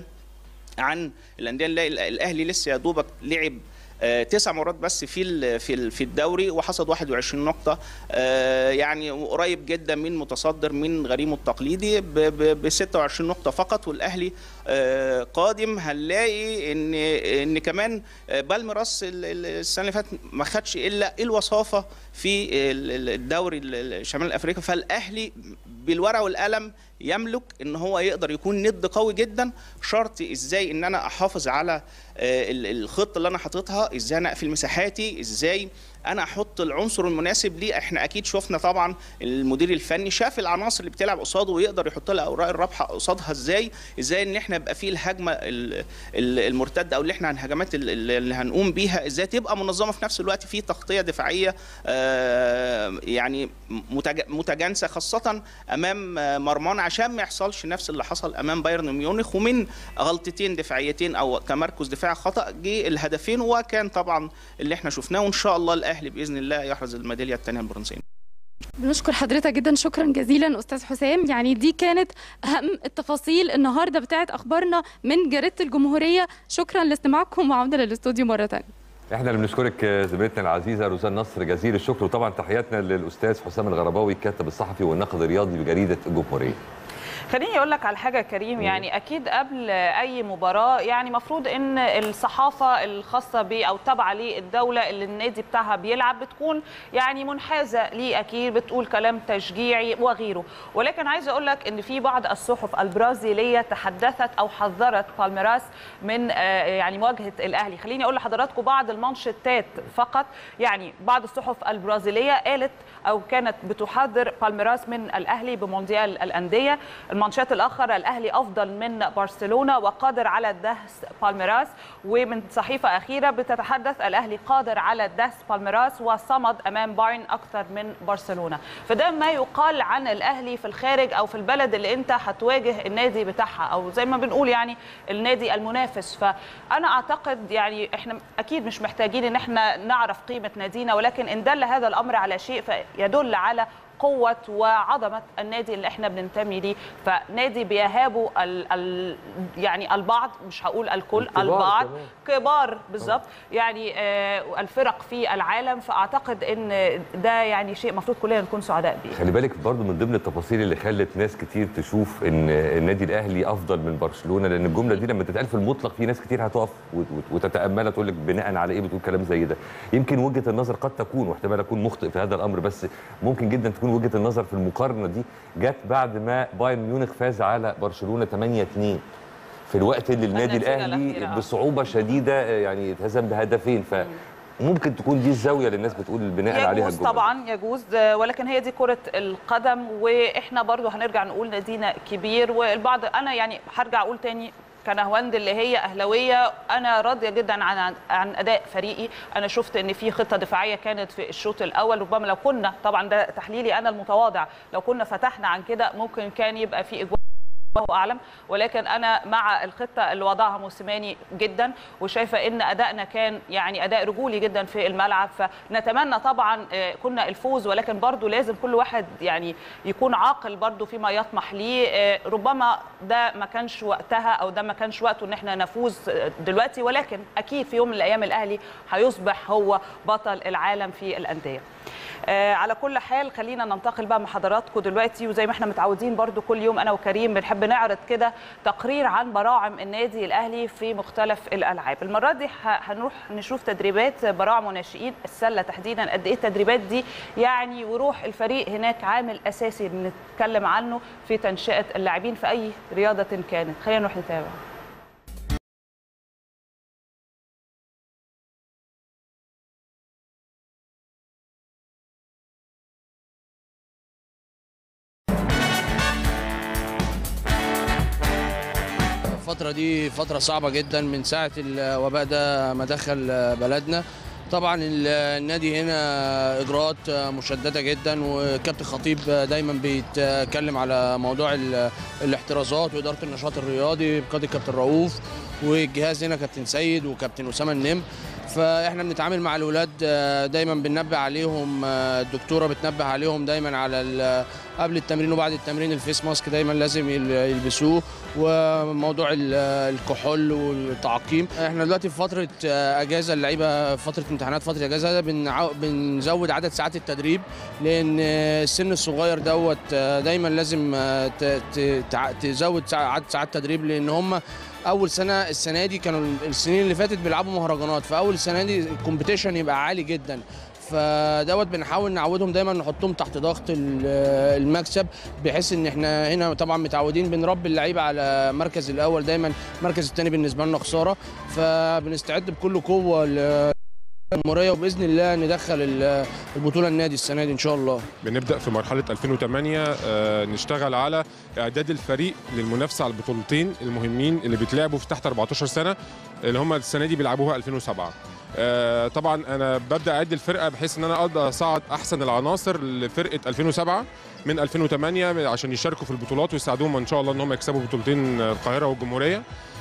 عن الانديه نلاقي ال- الاهلي لسه يا دوبك لعب آه، تسع مرات بس في ال- في ال- في الدوري وحصد 21 نقطه آه، يعني قريب جدا من متصدر من غريمه التقليدي ب 26 نقطه فقط والاهلي آه، قادم هنلاقي ان ان كمان آه، بالميراس ال- ال- السنه اللي فاتت ما خدش الا الوصافه في ال- ال- الدوري ال- ال- شمال افريقيا فالاهلي بالورقه والقلم يملك ان هو يقدر يكون ند قوي جدا شرط ازاي ان انا احافظ على آه، ال- الخطه اللي انا حاططها ازاي انا اقفل مساحاتي ازاي انا احط العنصر المناسب ليه احنا اكيد شفنا طبعا المدير الفني شاف العناصر اللي بتلعب قصاده ويقدر يحط لها اوراق الرابحه قصادها ازاي ازاي ان احنا يبقى فيه الهجمه ال- ال- المرتده او اللي احنا الهجمات ال- ال- اللي هنقوم بيها ازاي تبقى منظمه في نفس الوقت في تغطيه دفاعيه آه، يعني متج- متجانسه خاصه امام آه، مرمان عشان ما يحصلش نفس اللي حصل امام بايرن ميونخ ومن غلطتين دفاعيتين او تمركز دفاعي خطا جه الهدفين وكان طبعا اللي احنا شفناه وان شاء الله الاهلي باذن الله يحرز الميداليه الثانيه البرونزيه بنشكر حضرتك جدا شكرا جزيلا استاذ حسام يعني دي كانت اهم التفاصيل النهارده بتاعت اخبارنا من جريده الجمهوريه شكرا لاستماعكم وعوده للاستوديو مره ثانيه احنا اللي بنشكرك زميلتنا العزيزه روزان نصر جزيل الشكر وطبعا تحياتنا للاستاذ حسام الغرباوي الكاتب الصحفي والناقد الرياضي بجريده الجمهوريه خليني اقول لك على حاجه كريم يعني اكيد قبل اي مباراه يعني مفروض ان الصحافه الخاصه ب او تابعه للدوله اللي النادي بتاعها بيلعب بتكون يعني منحازه ليه اكيد بتقول كلام تشجيعي وغيره ولكن عايزه اقول لك ان في بعض الصحف البرازيليه تحدثت او حذرت بالميراس من آه، يعني مواجهه الاهلي خليني اقول لحضراتكم بعض المانشيتات فقط يعني بعض الصحف البرازيليه قالت او كانت بتحذر بالميراس من الاهلي بمونديال الانديه المانشات الاخر الاهلي افضل من برشلونه وقادر على دهس بالميراس ومن صحيفه اخيره بتتحدث الاهلي قادر على دهس بالميراس وصمد امام بايرن اكثر من برشلونه فده ما يقال عن الاهلي في الخارج او في البلد اللي انت هتواجه النادي بتاعها او زي ما بنقول يعني النادي المنافس فانا اعتقد يعني احنا اكيد مش محتاجين ان احنا نعرف قيمه نادينا ولكن ان دل هذا الامر على شيء فيدل على قوة وعظمة النادي اللي احنا بننتمي ليه فنادي بيهابوا ال ال يعني البعض مش هقول الكل الكبار البعض كمان. كبار بالظبط يعني آه الفرق في العالم فاعتقد ان ده يعني شيء المفروض كلنا نكون سعداء بيه خلي بالك برضو من ضمن التفاصيل اللي خلت ناس كتير تشوف ان النادي الاهلي افضل من برشلونه لان الجمله دي لما تتقال في المطلق في ناس كتير هتقف وت- وت- وتتاملها تقول لك بناء على ايه بتقول كلام زي ده يمكن وجهه النظر قد تكون واحتمال اكون مخطئ في هذا الامر بس ممكن جدا تكون وجهه النظر في المقارنه دي جت بعد ما بايرن ميونخ فاز على برشلونه 8 2 في الوقت اللي النادي النتيجة الاهلي الأخيرة. بصعوبه شديده يعني اتهزم بهدفين فممكن تكون دي الزاويه اللي الناس بتقول بناء عليها يجوز الجمله دي. طبعا يجوز آه، ولكن هي دي كرة القدم واحنا برضو هنرجع نقول نادينا كبير والبعض انا يعني هرجع اقول تاني كنهواند اللي هي اهلاويه انا راضيه جدا عن عن اداء فريقي انا شفت ان في خطه دفاعيه كانت في الشوط الاول ربما لو كنا طبعا ده تحليلي انا المتواضع لو كنا فتحنا عن كده ممكن كان يبقى في اجوال الله اعلم ولكن انا مع الخطه اللي وضعها موسيماني جدا وشايفه ان ادائنا كان يعني اداء رجولي جدا في الملعب فنتمنى طبعا آه، كنا الفوز ولكن برضو لازم كل واحد يعني يكون عاقل برضو فيما يطمح ليه آه، ربما ده ما كانش وقتها او ده ما كانش وقته ان احنا نفوز آه، دلوقتي ولكن اكيد في يوم من الايام الاهلي هيصبح هو بطل العالم في الانديه آه، على كل حال خلينا ننتقل بقى مع حضراتكم دلوقتي وزي ما احنا متعودين برضو كل يوم انا وكريم بنحب نعرض كده تقرير عن براعم النادي الاهلي في مختلف الالعاب المره دي ه- هنروح نشوف تدريبات براعم وناشئين السله تحديدا قد ايه التدريبات دي يعني وروح الفريق هناك عامل اساسي بنتكلم عنه في تنشئه اللاعبين في اي رياضه كانت خلينا نروح نتابع الفترة دي فترة صعبة جدا من ساعة الوباء ده ما دخل بلدنا طبعا ال- النادي هنا اجراءات مشدده جدا وكابتن خطيب دايما بيتكلم على موضوع ال- الاحترازات واداره النشاط الرياضي بقياده كابتن رؤوف والجهاز هنا كابتن سيد وكابتن اسامه النم فاحنا بنتعامل مع الاولاد دايما بننبه عليهم الدكتوره بتنبه عليهم دايما على ال- قبل التمرين وبعد التمرين الفيس ماسك دايما لازم يل- يلبسوه وموضوع ال- الكحول والتعقيم احنا دلوقتي في فتره اجازه اللعيبه في فتره امتحانات فتره اجازه بنعو- بنزود عدد ساعات التدريب لان السن الصغير دوت دايما لازم ت- ت- تع- تزود ساع- عدد ساعات تدريب لان هم اول سنه السنه دي كانوا السنين اللي فاتت بيلعبوا مهرجانات فاول سنه دي الكومبيتيشن يبقى عالي جدا فدوت بنحاول نعودهم دايما نحطهم تحت ضغط ال- المكسب بحيث ان احنا هنا طبعا متعودين بنربي اللعيبه على المركز الاول دايما المركز الثاني بالنسبه لنا خساره فبنستعد بكل قوه للجمهوريه وباذن الله ندخل ال- البطوله النادي السنه دي ان شاء الله بنبدا في مرحله 2008 آه، نشتغل على اعداد الفريق للمنافسه على البطولتين المهمين اللي بيتلعبوا في تحت 14 سنه اللي هم السنه دي بيلعبوها 2007 آه، طبعا انا ببدا اعد الفرقه بحيث ان انا اقدر اصعد احسن العناصر لفرقه 2007 من 2008 عشان يشاركوا في البطولات ويساعدوهم ان شاء الله ان هم يكسبوا بطولتين القاهره والجمهوريه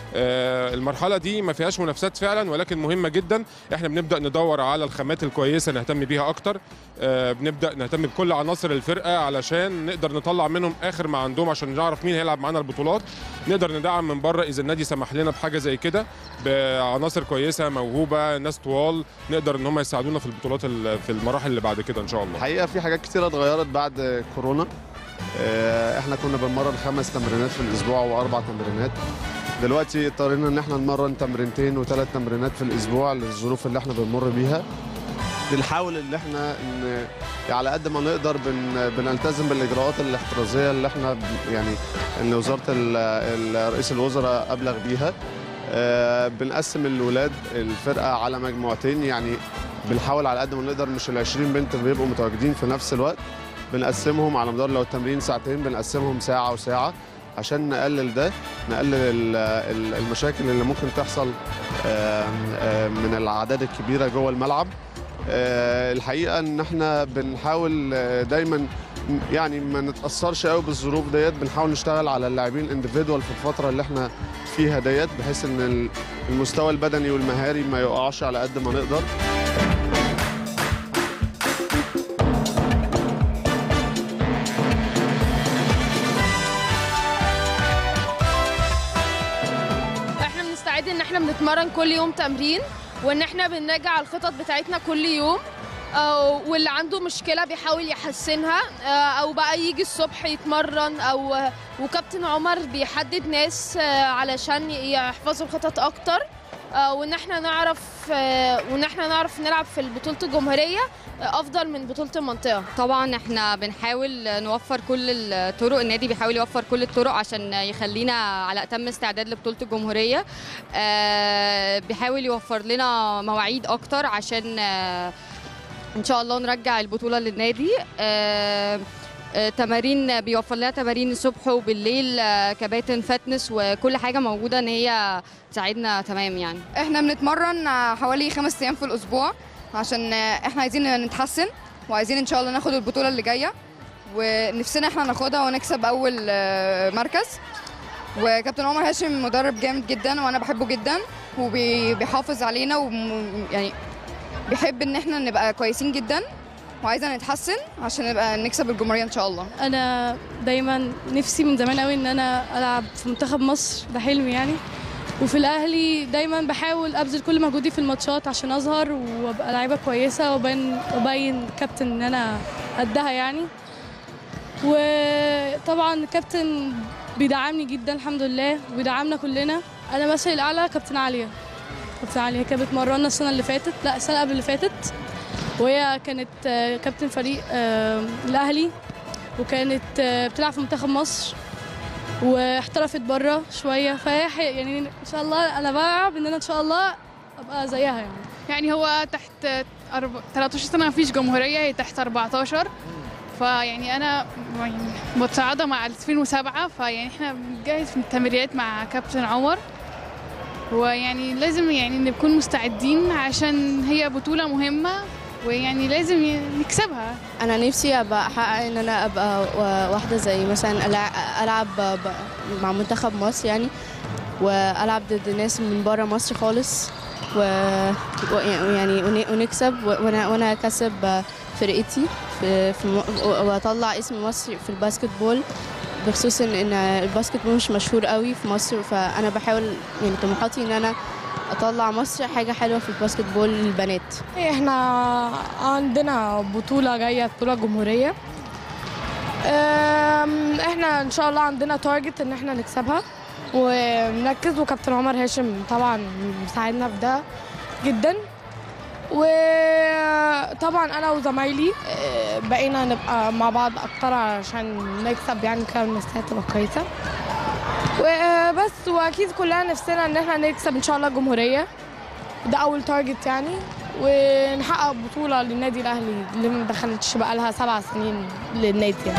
آه، المرحله دي ما فيهاش منافسات فعلا ولكن مهمه جدا احنا بنبدا ندور على الخامات الكويسه نهتم بيها اكتر آه، بنبدا نهتم بكل عناصر الفرقه علشان نقدر نطلع منهم اخر ما عندهم عشان نعرف مين هيلعب معانا البطولات نقدر ندعم من بره اذا النادي سمح لنا بحاجه زي كده بعناصر كويسه موهوبه ناس طوال نقدر ان هم يساعدونا في البطولات ال- في المراحل اللي بعد كده ان شاء الله الحقيقه في حاجات كتيره اتغيرت بعد كورونا آه، احنا كنا بنمرن خمس تمرينات في الاسبوع واربع تمرينات دلوقتي اضطرينا ان احنا نمرن تمرينتين وثلاث تمرينات في الاسبوع للظروف اللي احنا بنمر بيها بنحاول ان احنا ان على قد ما نقدر بن بنلتزم بالاجراءات الاحترازيه اللي احنا ب- يعني ان وزاره ال- ال- رئيس الوزراء ابلغ بيها آه، بنقسم الولاد الفرقه على مجموعتين يعني بنحاول على قد ما نقدر مش ال 20 بنت بيبقوا متواجدين في نفس الوقت بنقسمهم على مدار لو التمرين ساعتين بنقسمهم ساعه وساعه عشان نقلل ده نقلل ال- ال- المشاكل اللي ممكن تحصل آم، آم، من الاعداد الكبيره جوه الملعب آه، الحقيقه ان احنا بنحاول آه، دايما يعني ما نتاثرش قوي بالظروف ديت بنحاول نشتغل على اللاعبين انديفيدوال في الفتره اللي احنا فيها ديت بحيث ان ال- المستوى البدني والمهاري ما يقعش على قد ما نقدر احنا بنستعد ان احنا بنتمرن كل يوم تمرين وان احنا بنراجع الخطط بتاعتنا كل يوم آه، واللي عنده مشكله بيحاول يحسنها آه، او بقى يجي الصبح يتمرن او آه، وكابتن عمر بيحدد ناس آه، علشان يحفظوا الخطط اكتر آه، وان احنا نعرف آه، وان احنا نعرف نلعب في بطوله الجمهوريه آه، افضل من بطوله المنطقه طبعا احنا بنحاول نوفر كل الطرق النادي بيحاول يوفر كل الطرق عشان يخلينا على اتم استعداد لبطوله الجمهوريه آه، بيحاول يوفر لنا مواعيد اكتر عشان آه، ان شاء الله نرجع البطوله للنادي آه، آه، تمارين بيوفر لنا تمارين الصبح وبالليل آه، كباتن فتنس وكل حاجه موجوده ان هي تساعدنا تمام يعني احنا بنتمرن حوالي خمس ايام في الاسبوع عشان احنا عايزين نتحسن وعايزين ان شاء الله ناخد البطوله اللي جايه ونفسنا احنا ناخدها ونكسب اول آه، مركز وكابتن عمر هاشم مدرب جامد جدا وانا بحبه جدا وبيحافظ علينا ويعني بيحب ان احنا نبقى كويسين جدا وعايزه نتحسن عشان نبقى نكسب الجمهوريه ان شاء الله انا دايما نفسي من زمان قوي ان انا العب في منتخب مصر ده حلمي يعني وفي الاهلي دايما بحاول ابذل كل مجهودي في الماتشات عشان اظهر وابقى لعيبه كويسه وابين وابين كابتن ان انا قدها يعني وطبعا الكابتن بيدعمني جدا الحمد لله وبيدعمنا كلنا انا مثلي الاعلى كابتن عاليه كابتن عاليه كانت بتمرنا السنه اللي فاتت لا السنه قبل اللي فاتت وهي كانت آه، كابتن فريق آه، الاهلي وكانت آه، بتلعب في منتخب مصر واحترفت بره شويه فهي ح- يعني ان شاء الله انا بلعب ان انا ان شاء الله ابقى زيها يعني يعني هو تحت أرب... 13 سنة ما فيش جمهورية هي تحت 14 فيعني أنا يعني متصاعدة مع 2007 فيعني احنا بنجهز في التمرينات مع كابتن عمر ويعني لازم يعني نكون مستعدين عشان هي بطولة مهمة ويعني لازم ي- نكسبها انا نفسي ابقى احقق ان انا ابقى و- واحده زي مثلا ألع- العب ب- مع منتخب مصر يعني والعب ضد ناس من بره مصر خالص و ويعني ون- ونكسب و- وانا وانا اكسب فرقتي في, في م- و- واطلع اسم مصر في الباسكت بول بخصوص ان إن الباسكت بول مش مشهور قوي في مصر فانا بحاول يعني طموحاتي ان انا اطلع مصر حاجه حلوه في الباسكت بول للبنات احنا عندنا بطولة جاية بطولة جمهورية أم، احنا ان شاء الله عندنا تارجت ان احنا نكسبها ونركز وكابتن عمر هاشم طبعا مساعدنا في ده جدا وطبعا انا وزمايلي أه، بقينا نبقى مع بعض اكتر عشان نكسب يعني كده المستوى تبقى كويسه وبس واكيد كلنا نفسنا ان احنا نكسب ان شاء الله الجمهوريه ده اول تارجت يعني ونحقق بطوله للنادي الاهلي اللي ما دخلتش بقى لها سبع سنين للنادي يعني.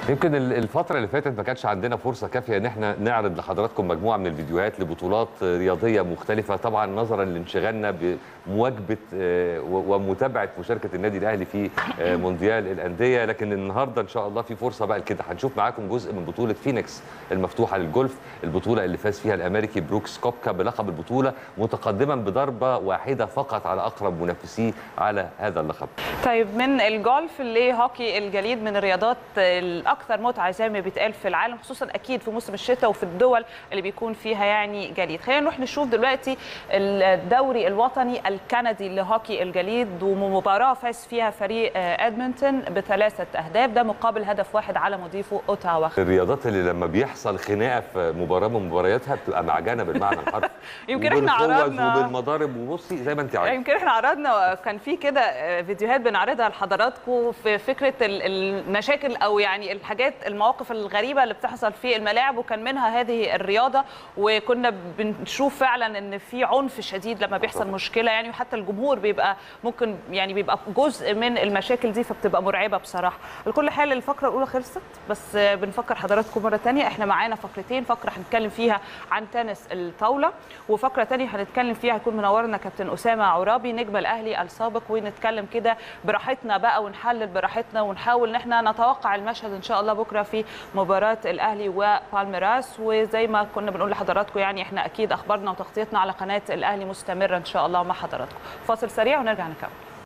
يمكن ال- الفترة اللي فاتت ما كانش عندنا فرصة كافية ان احنا نعرض لحضراتكم مجموعة من الفيديوهات لبطولات رياضية مختلفة طبعا نظرا لانشغالنا بمواجبة آه، و- ومتابعة مشاركة النادي الاهلي في آه، مونديال الأندية لكن النهاردة ان شاء الله في فرصة بقى كده هنشوف معاكم جزء من بطولة فينيكس المفتوحة للجولف البطولة اللي فاز فيها الامريكي بروكس كوبكا بلقب البطولة متقدما بضربة واحدة فقط على اقرب منافسيه على هذا اللقب طيب من الجولف لهوكي الجليد من الرياضات الاكثر متعه زي ما بيتقال في العالم خصوصا اكيد في موسم الشتاء وفي الدول اللي بيكون فيها يعني جليد خلينا نروح نشوف دلوقتي الدوري الوطني الكندي لهوكي الجليد ومباراه فاز فيها فريق آه، ادمنتون بثلاثه اهداف ده مقابل هدف واحد على مضيفه اوتاوا الرياضات اللي لما بيحصل خناقه في مباراه من مبارياتها بتبقى معجنه بالمعنى الحرفي يمكن احنا وبالقوة عرضنا- وبالمضارب وبصي زي ما انت عايزه يمكن احنا عرضنا كان في كده آه، فيديوهات بنعرضها لحضراتكم في فكره ال- المشاكل او يعني الحاجات المواقف الغريبه اللي بتحصل في الملاعب وكان منها هذه الرياضه وكنا بنشوف فعلا ان في عنف شديد لما بيحصل مشكله يعني وحتى الجمهور بيبقى ممكن يعني بيبقى جزء من المشاكل دي فبتبقى مرعبه بصراحه لكل حال الفقره الاولى خلصت بس آه، بنفكر حضراتكم مره تانية احنا معانا فقرتين فقره هنتكلم فيها عن تنس الطاوله وفقره تانية هنتكلم فيها هيكون منورنا كابتن اسامه عرابي نجم الاهلي السابق ونتكلم كده براحتنا بقى ونحلل براحتنا ونحاول ان احنا نتوقع المشهد ان شاء الله بكره في مباراه الاهلي وبالميراس وزي ما كنا بنقول لحضراتكم يعني احنا اكيد اخبارنا وتغطيتنا على قناه الاهلي مستمره ان شاء الله مع حضراتكم فاصل سريع ونرجع نكمل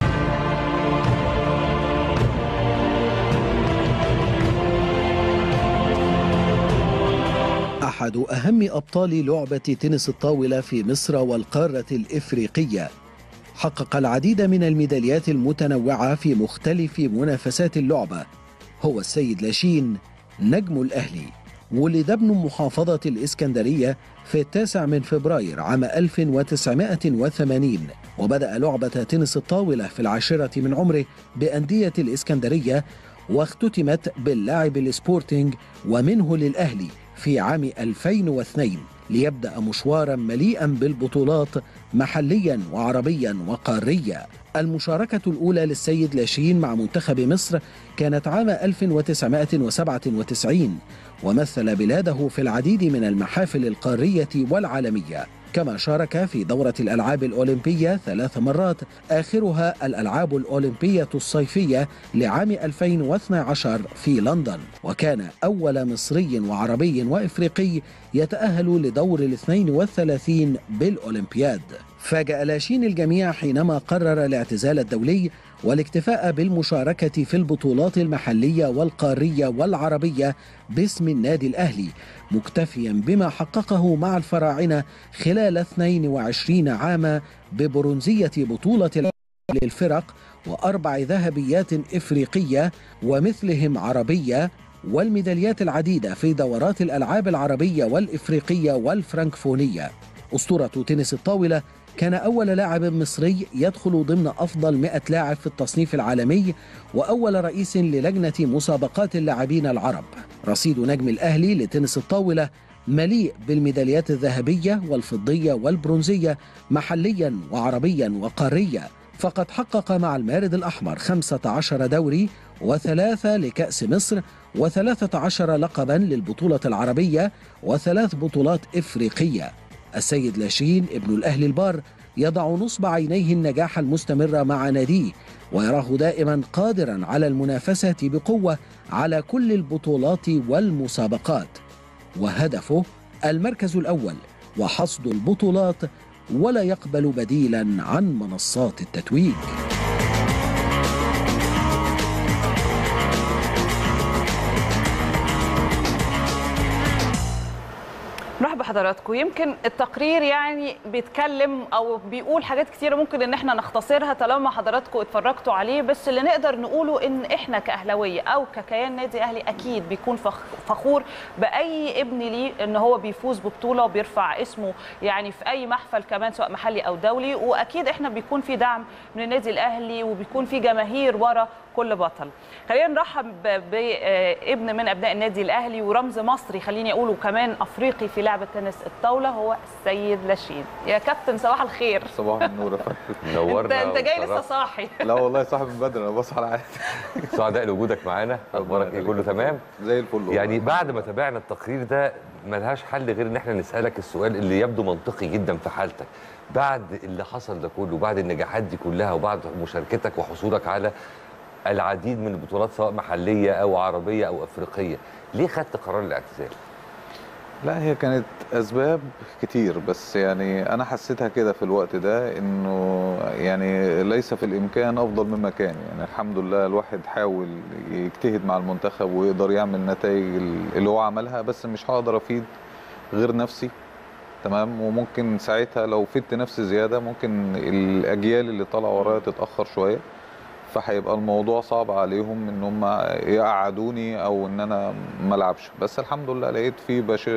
أحد أهم أبطال لعبة تنس الطاولة في مصر والقارة الإفريقية حقق العديد من الميداليات المتنوعة في مختلف منافسات اللعبة هو السيد لاشين نجم الأهلي ولد ابن محافظة الإسكندرية في التاسع من فبراير عام 1980 وبدأ لعبة تنس الطاولة في العاشرة من عمره بأندية الإسكندرية واختتمت باللاعب السبورتينج ومنه للأهلي في عام 2002 ليبدأ مشوارا مليئا بالبطولات محليا وعربيا وقاريا المشاركة الأولى للسيد لاشين مع منتخب مصر كانت عام 1997 ومثل بلاده في العديد من المحافل القارية والعالمية كما شارك في دورة الألعاب الأولمبية ثلاث مرات آخرها الألعاب الأولمبية الصيفية لعام 2012 في لندن وكان أول مصري وعربي وإفريقي يتأهل لدور الاثنين والثلاثين بالأولمبياد فاجأ لاشين الجميع حينما قرر الاعتزال الدولي والاكتفاء بالمشاركة في البطولات المحلية والقارية والعربية باسم النادي الأهلي مكتفيا بما حققه مع الفراعنة خلال 22 عاما ببرونزية بطولة العالم للفرق وأربع ذهبيات إفريقية ومثلهم عربية والميداليات العديدة في دورات الألعاب العربية والإفريقية والفرنكفونية أسطورة تنس الطاولة كان أول لاعب مصري يدخل ضمن أفضل 100 لاعب في التصنيف العالمي وأول رئيس للجنة مسابقات اللاعبين العرب رصيد نجم الأهلي لتنس الطاولة مليء بالميداليات الذهبية والفضية والبرونزية محليا وعربيا وقاريا فقد حقق مع المارد الأحمر 15 دوري وثلاثة لكأس مصر وثلاثة عشر لقبا للبطولة العربية وثلاث بطولات إفريقية السيد لاشين ابن الأهل البار يضع نصب عينيه النجاح المستمر مع ناديه ويراه دائما قادرا على المنافسة بقوة على كل البطولات والمسابقات وهدفه المركز الأول وحصد البطولات ولا يقبل بديلا عن منصات التتويج مرحبا بحضراتكم يمكن التقرير يعني بيتكلم او بيقول حاجات كتيره ممكن ان احنا نختصرها طالما حضراتكم اتفرجتوا عليه بس اللي نقدر نقوله ان احنا كاهلاويه او ككيان نادي اهلي اكيد بيكون فخ- فخور باي ابن ليه ان هو بيفوز ببطوله وبيرفع اسمه يعني في اي محفل كمان سواء محلي او دولي واكيد احنا بيكون في دعم من النادي الاهلي وبيكون في جماهير ورا كل بطل خلينا نرحب بابن من ابناء النادي الاهلي ورمز مصري خليني اقوله كمان افريقي في لعبه تنس تنس الطاوله هو السيد لاشين يا كابتن صباح الخير صباح النور يا فندم انت انت جاي لسه صاحي لا والله صاحي من بدري انا بصحى على عادي سعداء لوجودك معانا اخبارك ايه كله تمام زي الفل والله. يعني بعد ما تابعنا التقرير ده ملهاش حل غير ان احنا نسالك السؤال اللي يبدو منطقي جدا في حالتك بعد اللي حصل ده كله بعد النجاحات دي كلها وبعد مشاركتك وحصولك على العديد من البطولات سواء محليه او عربيه او افريقيه ليه خدت قرار الاعتزال لا هي كانت اسباب كتير بس يعني انا حسيتها كده في الوقت ده انه يعني ليس في الامكان افضل مما كان يعني الحمد لله الواحد حاول يجتهد مع المنتخب ويقدر يعمل نتائج اللي هو عملها بس مش هقدر افيد غير نفسي تمام وممكن ساعتها لو فدت نفسي زياده ممكن الاجيال اللي طالعه ورايا تتاخر شويه فهيبقى الموضوع صعب عليهم ان هم يقعدوني او ان انا ما العبش بس الحمد لله لقيت في بش...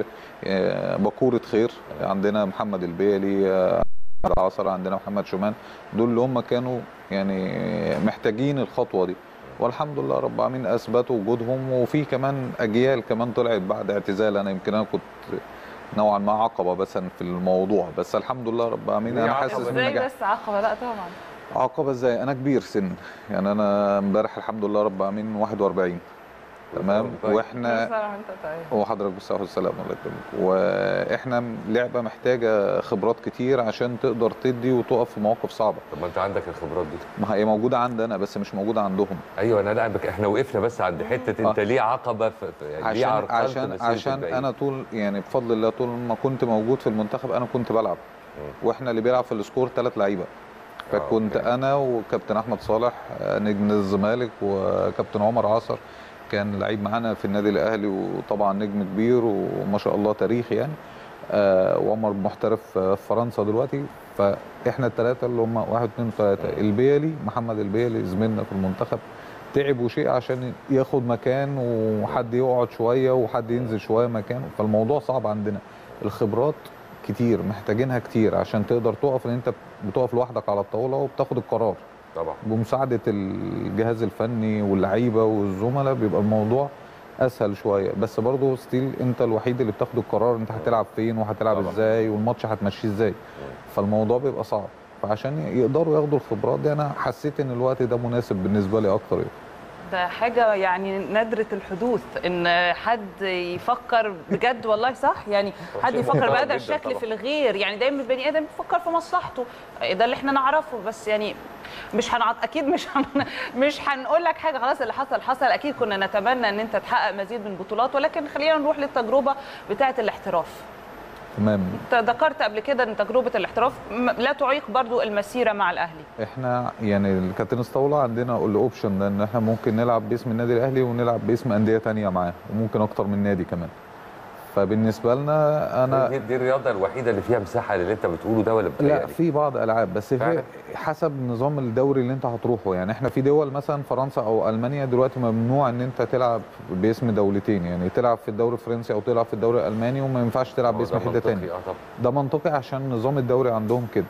بكوره خير عندنا محمد البيلي احمد عصر عندنا محمد شومان دول اللي هم كانوا يعني محتاجين الخطوه دي والحمد لله رب العالمين اثبتوا وجودهم وفي كمان اجيال كمان طلعت بعد اعتزال انا يمكن انا كنت نوعا ما عقبه بس في الموضوع بس الحمد لله رب العالمين انا حاسس ازاي بس عقبه لا طبعا عقبه ازاي انا كبير سن يعني انا امبارح الحمد لله رب العالمين 41 تمام واحنا وحضرتك بالصحه والسلامه الله يكرمك واحنا لعبه محتاجه خبرات كتير عشان تقدر تدي وتقف في مواقف صعبه طب ما انت عندك الخبرات دي ما هي موجوده عندي انا بس مش موجوده عندهم ايوه انا لا بك احنا وقفنا بس عند حته انت ليه عقبه في يعني عشان ليه عرقلت عشان مسيرة عشان البعيد؟ انا طول يعني بفضل الله طول ما كنت موجود في المنتخب انا كنت بلعب واحنا اللي بيلعب في السكور ثلاث لعيبه فكنت انا وكابتن احمد صالح آه، نجم الزمالك وكابتن عمر عصر كان لعيب معانا في النادي الاهلي وطبعا نجم كبير وما شاء الله تاريخ يعني آه، وعمر محترف في فرنسا دلوقتي فاحنا الثلاثه اللي هم واحد اثنين ثلاثه البيلي محمد البيلي زميلنا في المنتخب تعب وشيء عشان ياخد مكان وحد يقعد شويه وحد ينزل شويه مكانه فالموضوع صعب عندنا الخبرات كتير محتاجينها كتير عشان تقدر تقف ان انت بتقف لوحدك على الطاوله وبتاخد القرار طبعا بمساعده الجهاز الفني واللعيبه والزملاء بيبقى الموضوع اسهل شويه بس برضه ستيل انت الوحيد اللي بتاخد القرار انت هتلعب فين وهتلعب طبعا. ازاي والماتش هتمشيه ازاي فالموضوع بيبقى صعب فعشان يقدروا ياخدوا الخبرات دي انا حسيت ان الوقت ده مناسب بالنسبه لي اكتر يعني. ده حاجة يعني نادرة الحدوث إن حد يفكر بجد والله صح يعني حد شيء يفكر محترم بهذا جداً الشكل طبعاً. في الغير يعني دايما البني آدم بيفكر في مصلحته ده اللي احنا نعرفه بس يعني مش هنعط اكيد مش هن... مش هنقول لك حاجه خلاص اللي حصل حصل اكيد كنا نتمنى ان انت تحقق مزيد من البطولات ولكن خلينا نروح للتجربه بتاعه الاحتراف تمام انت ذكرت قبل كده ان تجربه الاحتراف م- لا تعيق برضو المسيره مع الاهلي احنا يعني كابتن الطاوله عندنا الاوبشن ده ان احنا ممكن نلعب باسم النادي الاهلي ونلعب باسم انديه تانية معاه وممكن اكتر من نادي كمان فبالنسبه لنا انا دي, دي الرياضه الوحيده اللي فيها مساحه للي انت بتقوله ده ولا لا بتهيألي؟ في بعض العاب بس في فعلا؟ حسب نظام الدوري اللي انت هتروحه يعني احنا في دول مثلا فرنسا او المانيا دلوقتي ممنوع ان انت تلعب باسم دولتين يعني تلعب في الدوري الفرنسي او تلعب في الدوري الالماني وما ينفعش تلعب هو باسم ده حته منطقي، تاني اه طبعا ده منطقي عشان نظام الدوري عندهم كده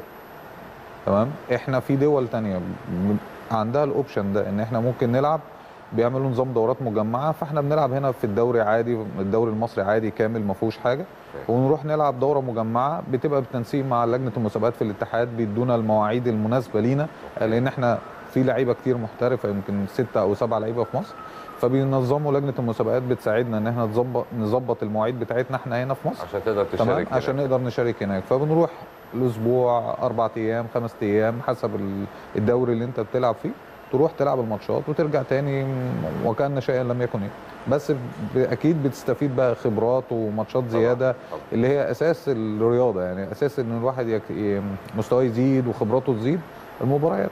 تمام احنا في دول تانية ب- عندها الاوبشن ده ان احنا ممكن نلعب بيعملوا نظام دورات مجمعه فاحنا بنلعب هنا في الدوري عادي الدوري المصري عادي كامل ما فيهوش حاجه ونروح نلعب دوره مجمعه بتبقى بالتنسيق مع لجنه المسابقات في الاتحاد بيدونا المواعيد المناسبه لينا لان احنا في لعيبه كتير محترفه يمكن ستة او سبعة لعيبه في مصر فبينظموا لجنه المسابقات بتساعدنا ان احنا نظبط نظبط المواعيد بتاعتنا احنا هنا في مصر عشان تقدر تمام تشارك هناك. عشان نقدر نشارك هناك فبنروح الاسبوع اربع ايام خمس ايام حسب ال- الدوري اللي انت بتلعب فيه تروح تلعب الماتشات وترجع تاني وكان شيئا لم يكن يعني. بس ب- اكيد بتستفيد بقى خبرات وماتشات زياده اللي هي اساس الرياضه يعني اساس ان الواحد يك- ي- مستواه يزيد وخبراته تزيد المباريات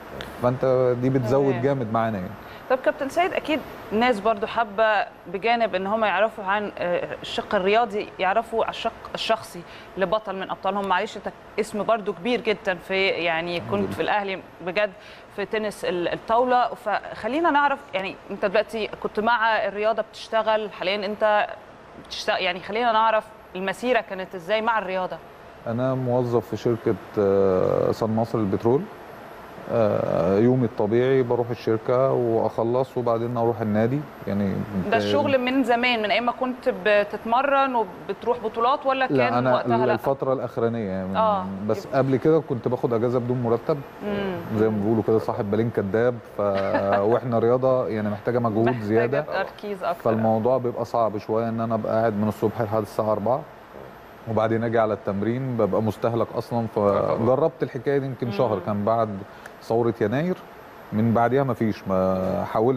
فانت دي بتزود تمام. جامد معانا يعني طب كابتن سيد اكيد ناس برضو حابه بجانب ان هم يعرفوا عن آه، الشق الرياضي يعرفوا على الشق الشخصي لبطل من ابطالهم معلش انت اسم برضو كبير جدا في يعني كنت في الاهلي بجد في تنس ال- الطاوله فخلينا نعرف يعني انت دلوقتي كنت مع الرياضه بتشتغل حاليا انت بتشتغل يعني خلينا نعرف المسيره كانت ازاي مع الرياضه انا موظف في شركه آه، صن مصر البترول آه، يومي الطبيعي بروح الشركه واخلص وبعدين اروح النادي يعني ده الشغل من زمان من ايام ما كنت بتتمرن وبتروح بطولات ولا كان لا انا وقتها لا الفتره الاخرانيه يعني آه، بس قبل كده كنت باخد اجازه بدون مرتب مم. زي ما بيقولوا كده صاحب بالين كداب ف... واحنا رياضه يعني محتاجه مجهود محتاجة زياده تركيز اكتر فالموضوع بيبقى صعب شويه ان انا ابقى قاعد من الصبح لحد الساعه 4 وبعدين اجي على التمرين ببقى مستهلك اصلا فجربت الحكايه دي يمكن شهر كان بعد ثوره يناير من بعدها ما فيش ما حاولت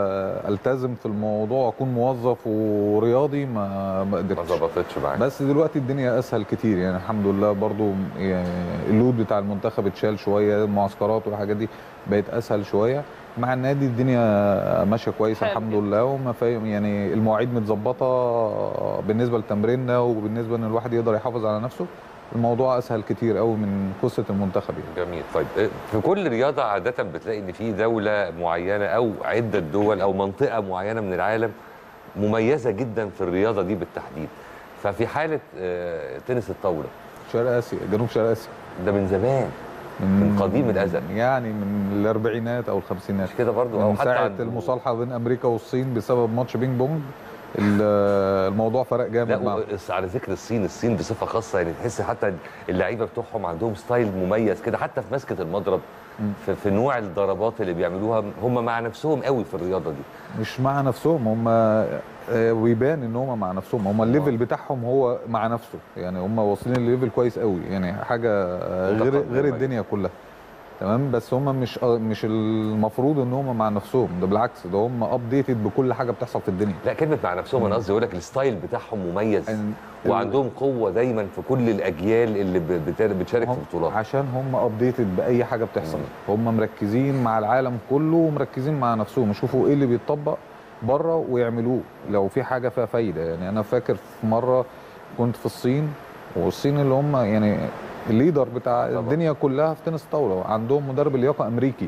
التزم في الموضوع اكون موظف ورياضي ما ما قدرتش ما ظبطتش معاك بس دلوقتي الدنيا اسهل كتير يعني الحمد لله برضو يعني اللود بتاع المنتخب اتشال شويه المعسكرات والحاجات دي بقت اسهل شويه مع النادي الدنيا ماشيه كويس حلو الحمد لله وما فاهم يعني المواعيد متظبطه بالنسبه لتمريننا وبالنسبه ان الواحد يقدر يحافظ على نفسه الموضوع اسهل كتير قوي من قصه المنتخب يعني جميل طيب إيه، في كل رياضه عاده بتلاقي ان في دوله معينه او عده دول او منطقه معينه من العالم مميزه جدا في الرياضه دي بالتحديد ففي حاله آه، تنس الطاوله شرق اسيا جنوب شرق اسيا ده من زمان من قديم الازل يعني من الاربعينات او الخمسينات مش كده برضو او من حتى ساعه عند- المصالحه بين امريكا والصين بسبب ماتش بينج بونج ال- الموضوع فرق لا جامد معاهم و- على ذكر الصين الصين بصفه خاصه يعني تحس حتى اللعيبه بتوعهم عندهم ستايل مميز كده حتى في مسكه المضرب في, في نوع الضربات اللي بيعملوها هم مع نفسهم قوي في الرياضه دي مش مع نفسهم هم آه، ويبان ان هم مع نفسهم هم الليفل بتاعهم هو مع نفسه يعني هم واصلين الليفل كويس قوي يعني حاجه آه، غير متقدمة غير جدا. الدنيا كلها تمام بس هم مش آه، مش المفروض ان هم مع نفسهم ده بالعكس ده هم ابديتد بكل حاجه بتحصل في الدنيا لا كلمه مع نفسهم انا قصدي اقول لك الستايل بتاعهم مميز وعندهم قوه دايما في كل الاجيال اللي ب- بت- بتشارك في بطولات عشان هم ابديتد باي حاجه بتحصل هم مركزين مع العالم كله ومركزين مع نفسهم يشوفوا ايه اللي بيتطبق بره ويعملوه لو في حاجه فيها فايده يعني انا فاكر في مره كنت في الصين والصين اللي هم يعني الليدر بتاع الدنيا كلها في تنس طاوله عندهم مدرب اللياقه امريكي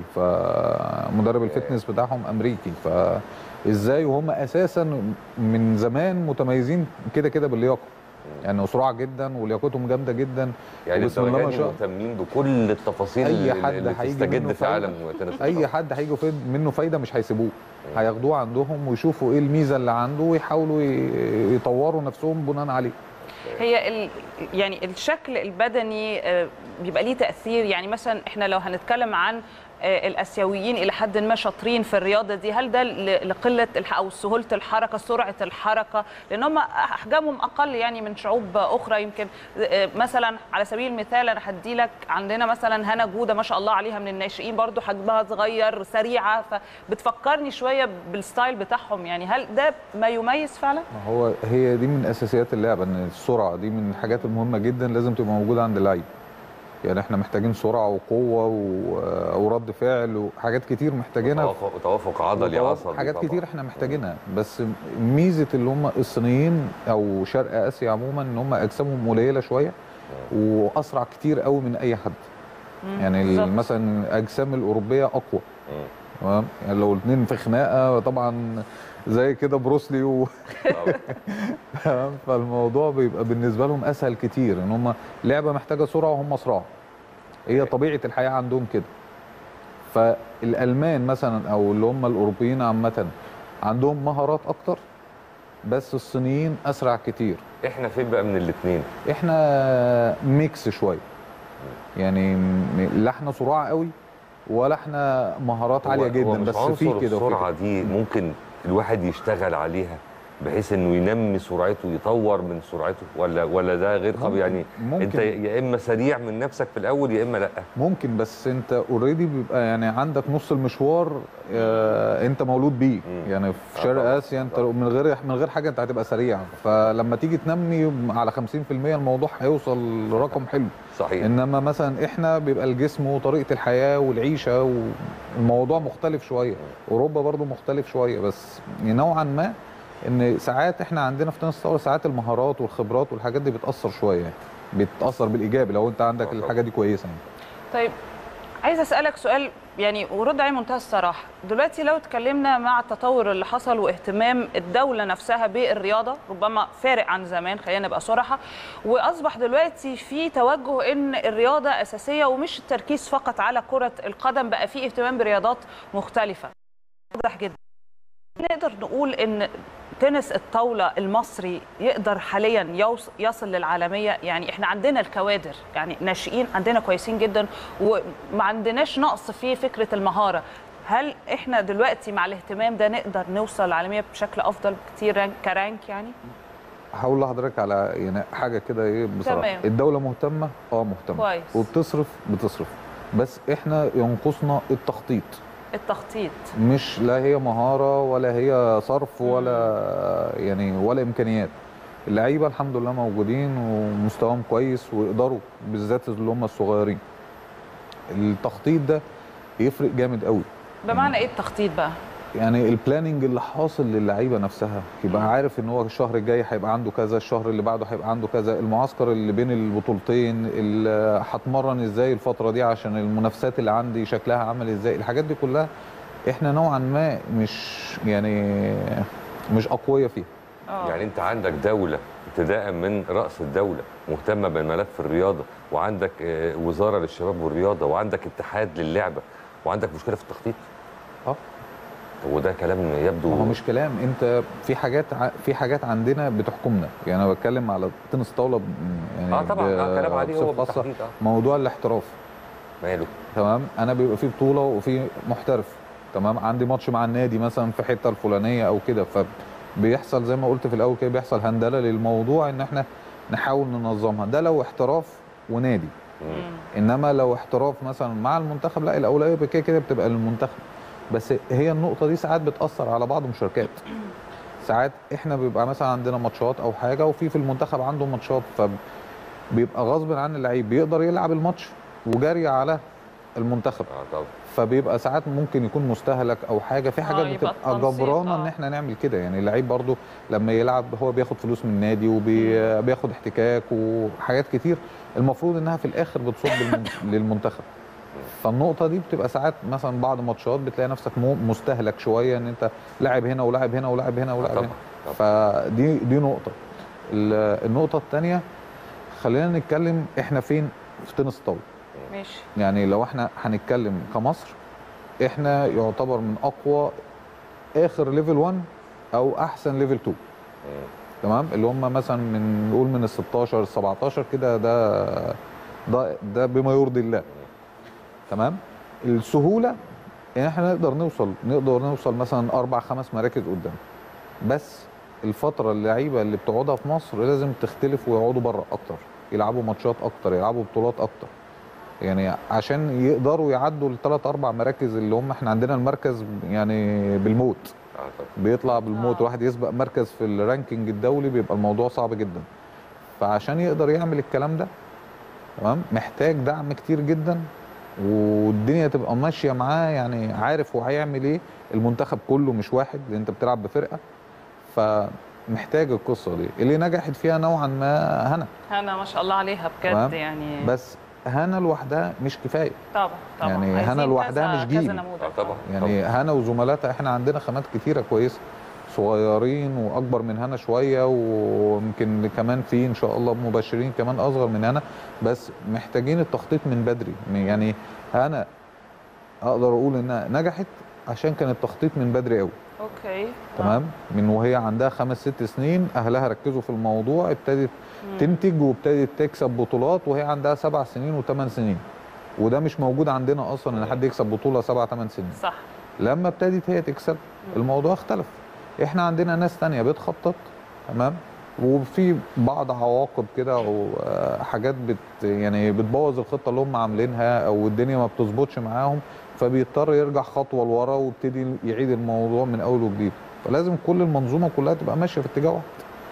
فمدرب الفتنس بتاعهم امريكي فازاي وهم اساسا من زمان متميزين كده كده باللياقه يعني سرعه جدا ولياقتهم جامده جدا يعني وبسم الله ما الدرجات شاء مهتمين بكل التفاصيل اي اللي- حد اللي هيجي تستجد منه في عالم فايدة تنس اي حد هيجي فيد- منه فايده مش هيسيبوه هياخدوه عندهم ويشوفوا ايه الميزه اللي عنده ويحاولوا ي- يطوروا نفسهم بناء عليه هي ال... يعني الشكل البدني آه، بيبقى ليه تاثير يعني مثلا احنا لو هنتكلم عن آه، الاسيويين الى حد ما شاطرين في الرياضه دي هل ده ل- لقله الح... او سهوله الحركه سرعه الحركه لان هم احجامهم اقل يعني من شعوب اخرى يمكن آه، مثلا على سبيل المثال انا هدي لك عندنا مثلا هنا جوده ما شاء الله عليها من الناشئين برضو حجمها صغير سريعه فبتفكرني شويه بالستايل بتاعهم يعني هل ده ما يميز فعلا ما هو هي دي من اساسيات اللعبه ان السرعه دي من الحاجات المهمه جدا لازم تبقى موجوده عند اللعيب يعني احنا محتاجين سرعه وقوه و- ورد فعل وحاجات كتير محتاجينها وتوافق, وتوافق عضلي وتوافق- عصبي حاجات طبعاً. كتير احنا محتاجينها بس ميزه اللي هم الصينيين او شرق اسيا عموما ان هم اجسامهم قليله شويه واسرع كتير قوي من اي حد يعني ال- بالظبط. مثلا الاجسام الاوروبيه اقوى تمام يعني لو الاثنين في خناقه طبعا زي كده بروسلي و تمام فالموضوع بيبقى بالنسبه لهم اسهل كتير ان هم لعبه محتاجه سرعه وهم اسرع هي طبيعه الحياه عندهم كده فالالمان مثلا او اللي هم الاوروبيين عامه عندهم مهارات اكتر بس الصينيين اسرع كتير احنا فين بقى من الاثنين احنا ميكس شويه يعني م- لا احنا سرعه قوي ولا احنا مهارات عاليه جدا بس في كده وفي السرعه دي ممكن الواحد يشتغل عليها بحيث انه ينمي سرعته يطور من سرعته ولا ولا ده غير قابل يعني ممكن. انت يا اما سريع من نفسك في الاول يا اما لا ممكن بس انت اوريدي بيبقى يعني عندك نص المشوار آه انت مولود بيه يعني في شرق اسيا انت لو من غير من غير حاجه انت هتبقى سريع فلما تيجي تنمي على 50% الموضوع هيوصل لرقم حلو صحيح انما مثلا احنا بيبقى الجسم وطريقه الحياه والعيشه والموضوع مختلف شويه اوروبا برضو مختلف شويه بس نوعا ما ان ساعات احنا عندنا في تنس الطاوله ساعات المهارات والخبرات والحاجات دي بتاثر شويه بتاثر بالايجاب لو انت عندك الحاجه دي كويسه يعني. طيب عايزه اسالك سؤال يعني ورد عليه منتهى الصراحه دلوقتي لو اتكلمنا مع التطور اللي حصل واهتمام الدوله نفسها بالرياضه ربما فارق عن زمان خلينا نبقى صراحه واصبح دلوقتي في توجه ان الرياضه اساسيه ومش التركيز فقط على كره القدم بقى في اهتمام برياضات مختلفه واضح جدا نقدر نقول ان تنس الطاوله المصري يقدر حاليا يوص- يصل للعالميه يعني احنا عندنا الكوادر يعني ناشئين عندنا كويسين جدا وما عندناش نقص في فكره المهاره هل احنا دلوقتي مع الاهتمام ده نقدر نوصل للعالميه بشكل افضل بكتير رانك كرانك يعني هقول لحضرتك على يعني حاجه كده ايه بصراحه تمام. الدوله مهتمه اه مهتمه كويس. وبتصرف بتصرف بس احنا ينقصنا التخطيط التخطيط مش لا هي مهاره ولا هي صرف ولا يعني ولا امكانيات اللعيبه الحمد لله موجودين ومستواهم كويس ويقدروا بالذات اللي هم الصغيرين التخطيط ده يفرق جامد قوي بمعنى ايه التخطيط بقى يعني البلاننج اللي حاصل للعيبه نفسها يبقى عارف ان هو الشهر الجاي هيبقى عنده كذا الشهر اللي بعده هيبقى عنده كذا المعسكر اللي بين البطولتين اللي هتمرن ازاي الفتره دي عشان المنافسات اللي عندي شكلها عامل ازاي الحاجات دي كلها احنا نوعا ما مش يعني مش اقوياء فيها يعني انت عندك دوله ابتداء من راس الدوله مهتمه بملف الرياضه وعندك آه، وزاره للشباب والرياضه وعندك اتحاد للعبه وعندك مشكله في التخطيط اه وده كلام يبدو ما هو مش كلام انت في حاجات ع- في حاجات عندنا بتحكمنا يعني انا بتكلم على تنس طاوله ب- يعني اه طبعا اه كلام عليه هو بصفة خاصة. بالتحديد اه موضوع الاحتراف ماله تمام انا بيبقى في بطوله وفي محترف تمام عندي ماتش مع النادي مثلا في حته الفلانيه او كده فبيحصل زي ما قلت في الاول كده بيحصل هندله للموضوع ان احنا نحاول ننظمها ده لو احتراف ونادي انما لو احتراف مثلا مع المنتخب لا الاولويه كده كده بتبقى للمنتخب بس هي النقطه دي ساعات بتاثر على بعض المشاركات ساعات احنا بيبقى مثلا عندنا ماتشات او حاجه وفي في المنتخب عنده ماتشات فبيبقى غصب عن اللعيب بيقدر يلعب الماتش وجري على المنتخب اه طبعا فبيبقى ساعات ممكن يكون مستهلك او حاجه في حاجات يبقى بتبقى التنسيق، جبرانه ان آه. احنا نعمل كده يعني اللعيب برضو لما يلعب هو بياخد فلوس من النادي وبياخد احتكاك وحاجات كتير المفروض انها في الاخر بتصب للمن- للمنتخب فالنقطه دي بتبقى ساعات مثلا بعض ماتشات بتلاقي نفسك مو- مستهلك شويه ان انت لاعب هنا ولاعب هنا ولاعب هنا ولاعب طبعا، هنا فدي دي نقطه ال- النقطه الثانيه خلينا نتكلم احنا فين في تنس الطاوله ماشي يعني لو احنا هنتكلم كمصر احنا يعتبر من اقوى اخر ليفل 1 او احسن ليفل 2 تمام اللي هم مثلا من نقول من ال 16 ال 17 كده ده ده ده بما يرضي الله تمام السهوله ان احنا نقدر نوصل نقدر نوصل مثلا اربع خمس مراكز قدام بس الفتره اللعيبه اللي بتقعدها في مصر لازم تختلف ويقعدوا بره اكتر يلعبوا ماتشات اكتر يلعبوا بطولات اكتر يعني عشان يقدروا يعدوا الثلاث اربع مراكز اللي هم احنا عندنا المركز يعني بالموت اه طبعا بيطلع بالموت واحد يسبق مركز في الرانكينج الدولي بيبقى الموضوع صعب جدا فعشان يقدر يعمل الكلام ده تمام محتاج دعم كتير جدا والدنيا تبقى ماشيه معاه يعني عارف هو هيعمل ايه المنتخب كله مش واحد لان انت بتلعب بفرقه فمحتاج القصه دي اللي نجحت فيها نوعا ما هنا هنا ما شاء الله عليها تمام؟ بجد يعني بس هنا لوحدها مش كفايه طبعا طبعا يعني عايزين هنا لوحدها كذا- مش جيل كذا نموذج اه طبعا يعني هنا وزملاتها احنا عندنا خامات كتيره كويسه صغيرين واكبر من هنا شويه ويمكن كمان في ان شاء الله مبشرين كمان اصغر من هنا بس محتاجين التخطيط من بدري يعني هنا اقدر اقول انها نجحت عشان كان التخطيط من بدري قوي اوكي تمام من وهي عندها خمس ست سنين اهلها ركزوا في الموضوع ابتدت تنتج وابتدت تكسب بطولات وهي عندها سبع سنين وثمان سنين وده مش موجود عندنا اصلا ان حد يكسب بطوله سبع ثمان سنين صح لما ابتدت هي تكسب الموضوع اختلف احنا عندنا ناس تانية بتخطط تمام وفي بعض عواقب كده او آه، حاجات بت يعني بتبوظ الخطه اللي هم عاملينها او الدنيا ما بتظبطش معاهم فبيضطر يرجع خطوه لورا ويبتدي يعيد الموضوع من اول وجديد فلازم كل المنظومه كلها تبقى ماشيه في اتجاه واحد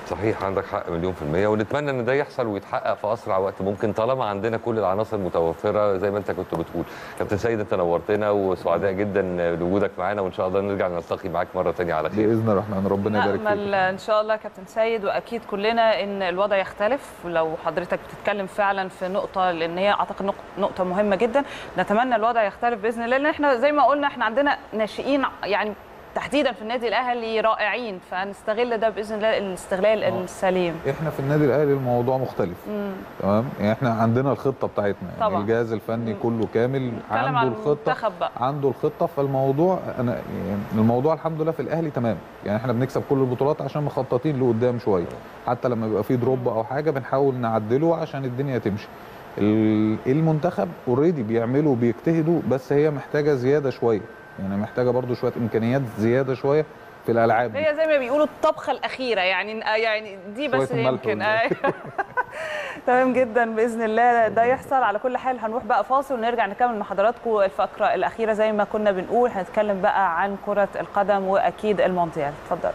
صحيح عندك حق مليون في المية ونتمنى ان ده يحصل ويتحقق في اسرع وقت ممكن طالما عندنا كل العناصر متوفرة زي ما انت كنت بتقول كابتن سيد انت نورتنا وسعداء جدا بوجودك معانا وان شاء الله نرجع نلتقي معاك مرة تانية على خير باذن الرحمن ربنا يبارك فيك نأمل إن شاء الله كابتن سيد وأكيد كلنا إن الوضع يختلف لو حضرتك بتتكلم فعلا في نقطة لأن هي أعتقد نق- نقطة مهمة جدا نتمنى الوضع يختلف بإذن الله لأن إحنا زي ما قلنا إحنا عندنا ناشئين يعني تحديدا في النادي الأهلي رائعين فنستغل ده بإذن الله الاستغلال السليم احنا في النادي الاهلي الموضوع مختلف مم. تمام يعني احنا عندنا الخطه بتاعتنا يعني طبعا. الجهاز الفني كله كامل نتكلم عنده عن الخطه المنتخب بقى عنده الخطه فالموضوع انا يعني الموضوع الحمد لله في الاهلي تمام يعني احنا بنكسب كل البطولات عشان مخططين لقدام شويه حتى لما بيبقى في دروب او حاجه بنحاول نعدله عشان الدنيا تمشي ال- المنتخب اوريدي بيعملوا وبيجتهدوا بس هي محتاجه زياده شويه يعني محتاجه برضو شويه امكانيات زياده شويه في الالعاب دي. هي زي ما بيقولوا الطبخة الأخيرة يعني يعني دي بس شوية الملح يمكن والزيت. أيوة. تمام جدا باذن الله ده يحصل على كل حال هنروح بقى فاصل ونرجع نكمل مع حضراتكم الفقره الاخيره زي ما كنا بنقول هنتكلم بقى عن كره القدم واكيد المونديال اتفضل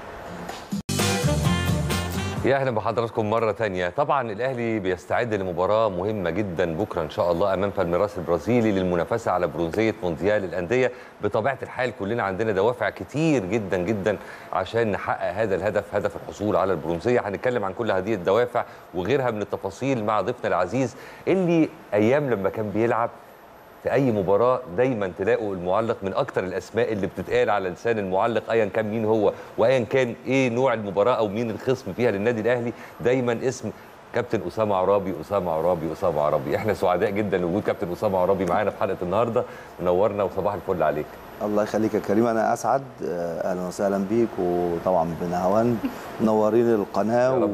يا اهلا بحضراتكم مره تانية طبعا الاهلي بيستعد لمباراه مهمه جدا بكره ان شاء الله امام بالميراس البرازيلي للمنافسه على برونزيه مونديال الانديه بطبيعه الحال كلنا عندنا دوافع كتير جدا جدا عشان نحقق هذا الهدف هدف الحصول على البرونزيه هنتكلم عن كل هذه الدوافع وغيرها من التفاصيل مع ضيفنا العزيز اللي ايام لما كان بيلعب في اي مباراه دايما تلاقوا المعلق من اكتر الاسماء اللي بتتقال على لسان المعلق ايا كان مين هو وايا كان ايه نوع المباراه او مين الخصم فيها للنادي الاهلي دايما اسم كابتن اسامه عرابي اسامه عرابي اسامه عرابي احنا سعداء جدا لوجود كابتن اسامه عرابي معانا في حلقه النهارده منورنا وصباح الفل عليك الله يخليك يا كريم انا اسعد آه، اهلا وسهلا بيك وطبعا بنهوان منورين القناه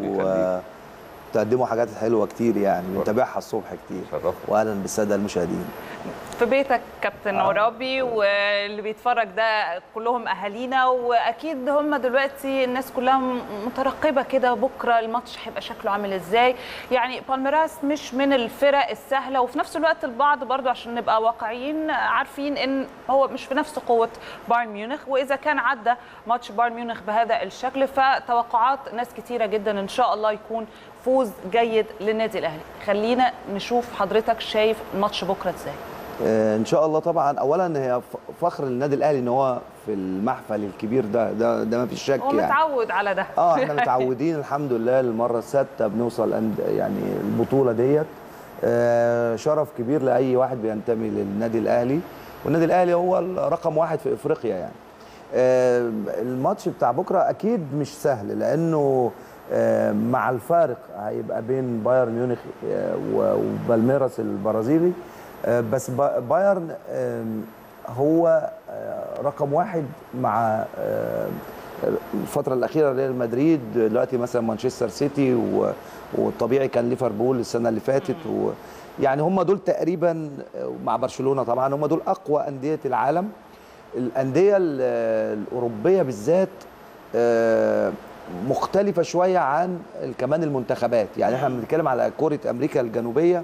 وتقدموا حاجات حلوه كتير يعني بنتابعها الصبح كتير واهلا بالساده المشاهدين في بيتك كابتن عرابي واللي بيتفرج ده كلهم اهالينا واكيد هم دلوقتي الناس كلها م- مترقبه كده بكره الماتش هيبقى شكله عامل ازاي يعني بالميراس مش من الفرق السهله وفي نفس الوقت البعض برضو عشان نبقى واقعيين عارفين ان هو مش في نفس قوه بايرن ميونخ واذا كان عدى ماتش بايرن ميونخ بهذا الشكل فتوقعات ناس كتيره جدا ان شاء الله يكون فوز جيد للنادي الاهلي خلينا نشوف حضرتك شايف ماتش بكره ازاي آه، ان شاء الله طبعا اولا هي ف- فخر للنادي الاهلي ان هو في المحفل الكبير ده ده ده ما فيش شك هو يعني متعود على ده اه احنا متعودين الحمد لله المره السادسه بنوصل أند يعني البطوله ديت آه شرف كبير لاي واحد بينتمي للنادي الاهلي والنادي الاهلي هو رقم واحد في افريقيا يعني آه الماتش بتاع بكره اكيد مش سهل لانه آه مع الفارق هيبقى بين بايرن ميونخ آه وبالميراس البرازيلي آه بس با- بايرن آه هو آه رقم واحد مع آه الفترة الأخيرة ريال مدريد دلوقتي مثلا مانشستر سيتي و- والطبيعي كان ليفربول السنة اللي فاتت و يعني هم دول تقريبا مع برشلونة طبعا هم دول أقوى أندية العالم الأندية ال- الأوروبية بالذات آه، مختلفة شوية عن ال- كمان المنتخبات يعني احنا بنتكلم على كرة أمريكا الجنوبية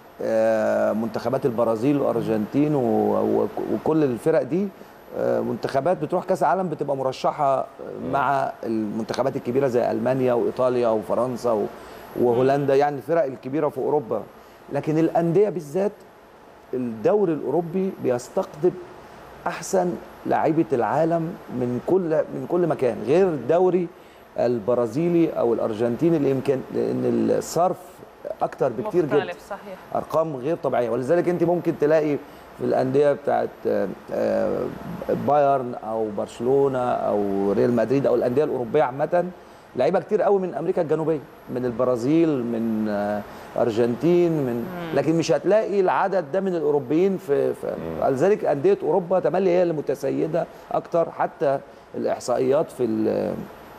آه، منتخبات البرازيل والأرجنتين و- و- وكل الفرق دي آه، منتخبات بتروح كاس العالم بتبقى مرشحه مع المنتخبات الكبيره زي المانيا وايطاليا وفرنسا و- وهولندا يعني الفرق الكبيره في اوروبا لكن الانديه بالذات الدوري الاوروبي بيستقطب احسن لاعيبه العالم من كل من كل مكان غير الدوري البرازيلي او الارجنتيني اللي يمكن لان الصرف اكتر بكتير جدا مختلف صحيح ارقام غير طبيعيه ولذلك انت ممكن تلاقي في الانديه بتاعت آه، آه، بايرن او برشلونه او ريال مدريد او الانديه الاوروبيه عامه لعيبه كتير قوي من امريكا الجنوبيه من البرازيل من آه، ارجنتين من لكن مش هتلاقي العدد ده من الاوروبيين في, في لذلك انديه اوروبا تملي هي اللي متسيده اكتر حتى الاحصائيات في ال-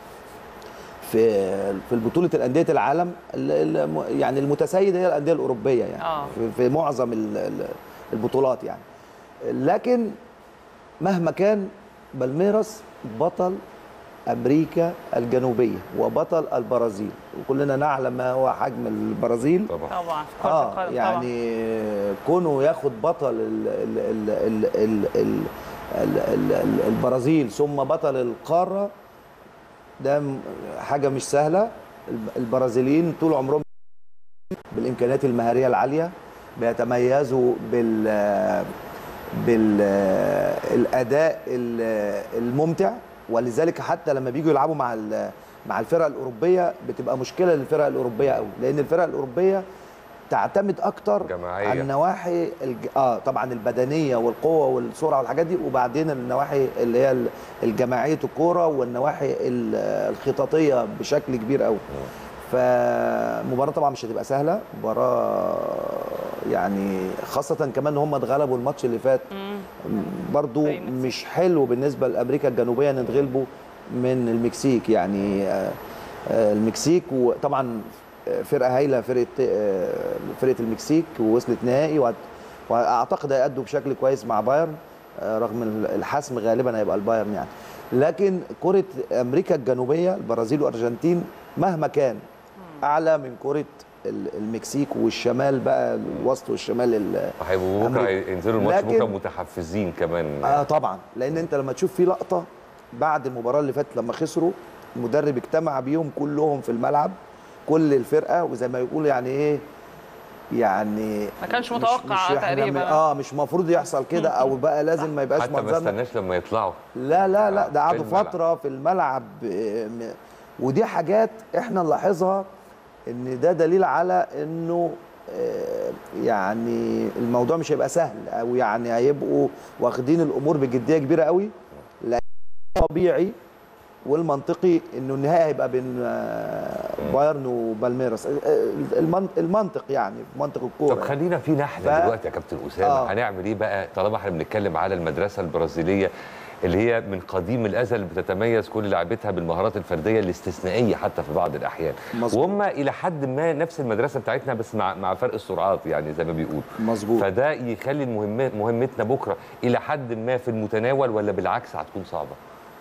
في في بطوله الانديه العالم ال- ال- يعني المتسيد هي الانديه الاوروبيه يعني آه. في, في معظم ال- ال- البطولات يعني لكن مهما كان بالميراس بطل امريكا الجنوبيه وبطل البرازيل وكلنا نعلم ما هو حجم البرازيل طبعا طبعا في كرة اه القدم طبعاً. يعني كونه ياخد بطل ال ال ال ال ال ال ال ال ال البرازيل ثم بطل القاره ده م- حاجه مش سهله الب- البرازيليين طول عمرهم بالامكانيات المهاريه العاليه بيتميزوا بال بالاداء الممتع ولذلك حتى لما بيجوا يلعبوا مع ال- مع الفرق الاوروبيه بتبقى مشكله للفرق الاوروبيه قوي لان الفرق الاوروبيه تعتمد اكتر جماعية. على النواحي الج... اه طبعا البدنيه والقوه والسرعه والحاجات دي وبعدين النواحي اللي هي ال- الجماعيه الكوره والنواحي ال- الخططيه بشكل كبير قوي فمباراه طبعا مش هتبقى سهله مباراه يعني خاصه كمان ان هم اتغلبوا الماتش اللي فات برضو مش حلو بالنسبه لامريكا الجنوبيه نتغلبوا من المكسيك يعني آه، آه، المكسيك وطبعا آه، فرقه هايله فرقه آه، فرقه المكسيك ووصلت نهائي وهت- واعتقد هيأدوا بشكل كويس مع بايرن آه، رغم الحسم غالبا هيبقى البايرن يعني لكن كره امريكا الجنوبيه البرازيل والارجنتين مهما كان اعلى من كره ال- المكسيك والشمال بقى الوسط والشمال ال- هيبقوا بكره أمريكا. ينزلوا الماتش لكن- بكره متحفزين كمان اه طبعا لان انت لما تشوف في لقطه بعد المباراه اللي فاتت لما خسروا المدرب اجتمع بيهم كلهم في الملعب كل الفرقه وزي ما يقول يعني ايه يعني ما كانش مش- متوقع مش إحنا تقريباً. م- اه مش المفروض يحصل كده او بقى لازم ما يبقاش حتى ما منظرنا استناش لما يطلعوا لا لا لا آه، ده في قعدوا الملعب. فتره في الملعب آه، م- ودي حاجات احنا نلاحظها ان ده دليل على انه آه، يعني الموضوع مش هيبقى سهل او يعني هيبقوا واخدين الامور بجديه كبيره قوي لان طبيعي والمنطقي انه النهائي هيبقى بين آه، بايرن وبالميراس آه، المن- المنطق يعني منطق الكوره طب خلينا في نحله ف- دلوقتي يا كابتن اسامه آه. هنعمل ايه بقى طالما احنا بنتكلم على المدرسه البرازيليه اللي هي من قديم الازل بتتميز كل لعبتها بالمهارات الفرديه الاستثنائيه حتى في بعض الاحيان مظبوط. وهم الى حد ما نفس المدرسه بتاعتنا بس مع مع فرق السرعات يعني زي ما بيقولوا مظبوط فده يخلي المهمه مهمتنا بكره الى حد ما في المتناول ولا بالعكس هتكون صعبه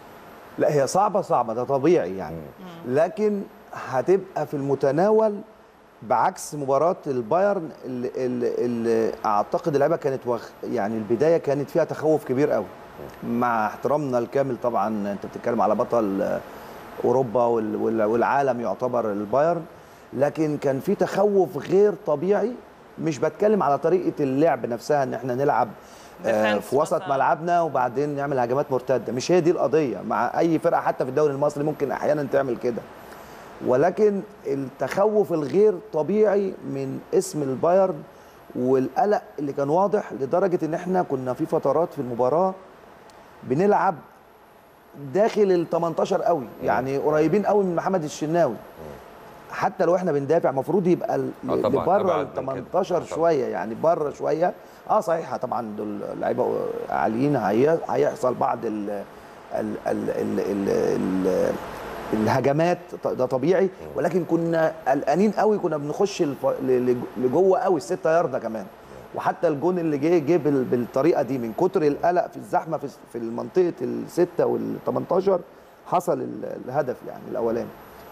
لا هي صعبة صعبة ده طبيعي يعني لكن هتبقى في المتناول بعكس مباراة البايرن اللي, اللي, اللي اعتقد اللعبة كانت وخ يعني البداية كانت فيها تخوف كبير قوي مع احترامنا الكامل طبعا انت بتتكلم على بطل آه، اوروبا وال- وال- والعالم يعتبر البايرن لكن كان في تخوف غير طبيعي مش بتكلم على طريقة اللعب نفسها ان احنا نلعب آه، في وسط ملعبنا وبعدين نعمل هجمات مرتده مش هي دي القضيه مع اي فرقه حتى في الدوري المصري ممكن احيانا تعمل كده ولكن التخوف الغير طبيعي من اسم البايرن والقلق اللي كان واضح لدرجه ان احنا كنا في فترات في المباراه بنلعب داخل ال 18 قوي يعني قريبين قوي من محمد الشناوي حتى لو احنا بندافع المفروض يبقى ال- آه اللي طبعاً، بره أبعد ال من كده. 18 شويه يعني بره شويه اه صحيح طبعا دول لعيبه عاليين هي- هيحصل بعض ال ال ال ال ال ال الهجمات ط- ده طبيعي ولكن كنا قلقانين قوي كنا بنخش الف- ل- لج- لجوه قوي الستة ياردة كمان وحتى الجون اللي جه جه بال- بالطريقه دي من كتر القلق في الزحمه في في منطقه الستة وال 18 حصل ال- الهدف يعني الاولاني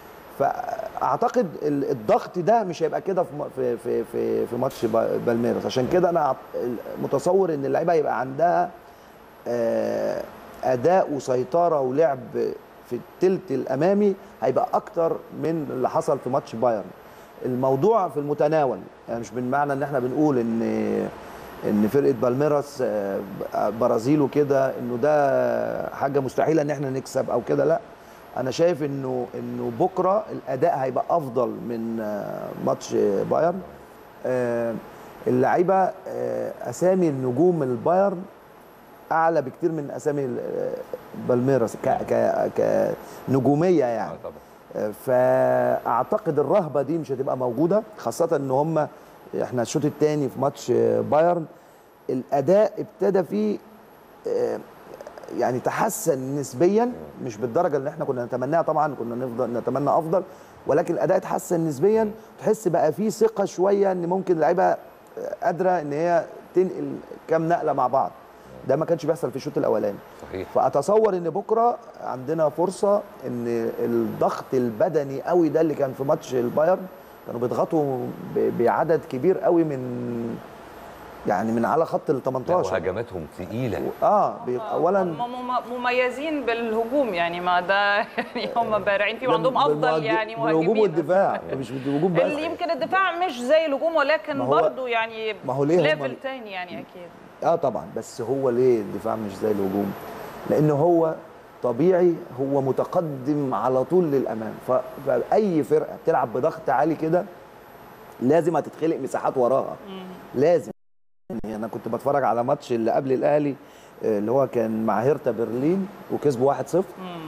فاعتقد ال- الضغط ده مش هيبقى كده في م- في في في, في ماتش با- بالميراس عشان كده انا أعت- متصور ان اللعيبه هيبقى عندها آه، اداء وسيطره ولعب في التلت الامامي هيبقى اكتر من اللي حصل في ماتش بايرن الموضوع في المتناول يعني مش بالمعنى ان احنا بنقول ان ان فرقه بالميراس آه، برازيل وكده انه ده حاجه مستحيله ان احنا نكسب او كده لا انا شايف انه انه بكره الاداء هيبقى افضل من آه، ماتش بايرن آه، اللعيبه آه، اسامي النجوم البايرن اعلى بكتير من اسامي ال- آه، بالميراس ك ك كنجوميه يعني آه، فاعتقد الرهبه دي مش هتبقى موجوده خاصه ان هم احنا الشوط الثاني في ماتش آه، بايرن الاداء ابتدى فيه آه، يعني تحسن نسبيا مش بالدرجه اللي احنا كنا نتمناها طبعا كنا نفضل نتمنى افضل ولكن الاداء اتحسن نسبيا تحس بقى فيه ثقه شويه ان ممكن اللعيبه قادره ان هي تنقل كام نقله مع بعض ده ما كانش بيحصل في الشوط الاولاني صحيح فاتصور ان بكره عندنا فرصه ان الضغط البدني قوي ده اللي كان في ماتش البايرن كانوا بيضغطوا ب- بعدد كبير قوي من يعني من على خط ال لا 18 وهجماتهم تقيله اه بي- اولا هم مم- مميزين بالهجوم يعني ما ده يعني هم بارعين فيه وعندهم افضل بالمهاج- يعني بالهجوم مهاجمين والدفاع مش بالهجوم بس اللي يمكن الدفاع مش زي الهجوم ولكن ما هو- برضه يعني ما هو ليه هم- ليفل تاني يعني اكيد اه طبعا بس هو ليه الدفاع مش زي الهجوم لان هو طبيعي هو متقدم على طول للامام ف- فاي فرقه بتلعب بضغط عالي كده لازم هتتخلق مساحات وراها لازم يعني انا كنت بتفرج على ماتش اللي قبل الاهلي آه، اللي هو كان مع هيرتا برلين وكسبوا 1-0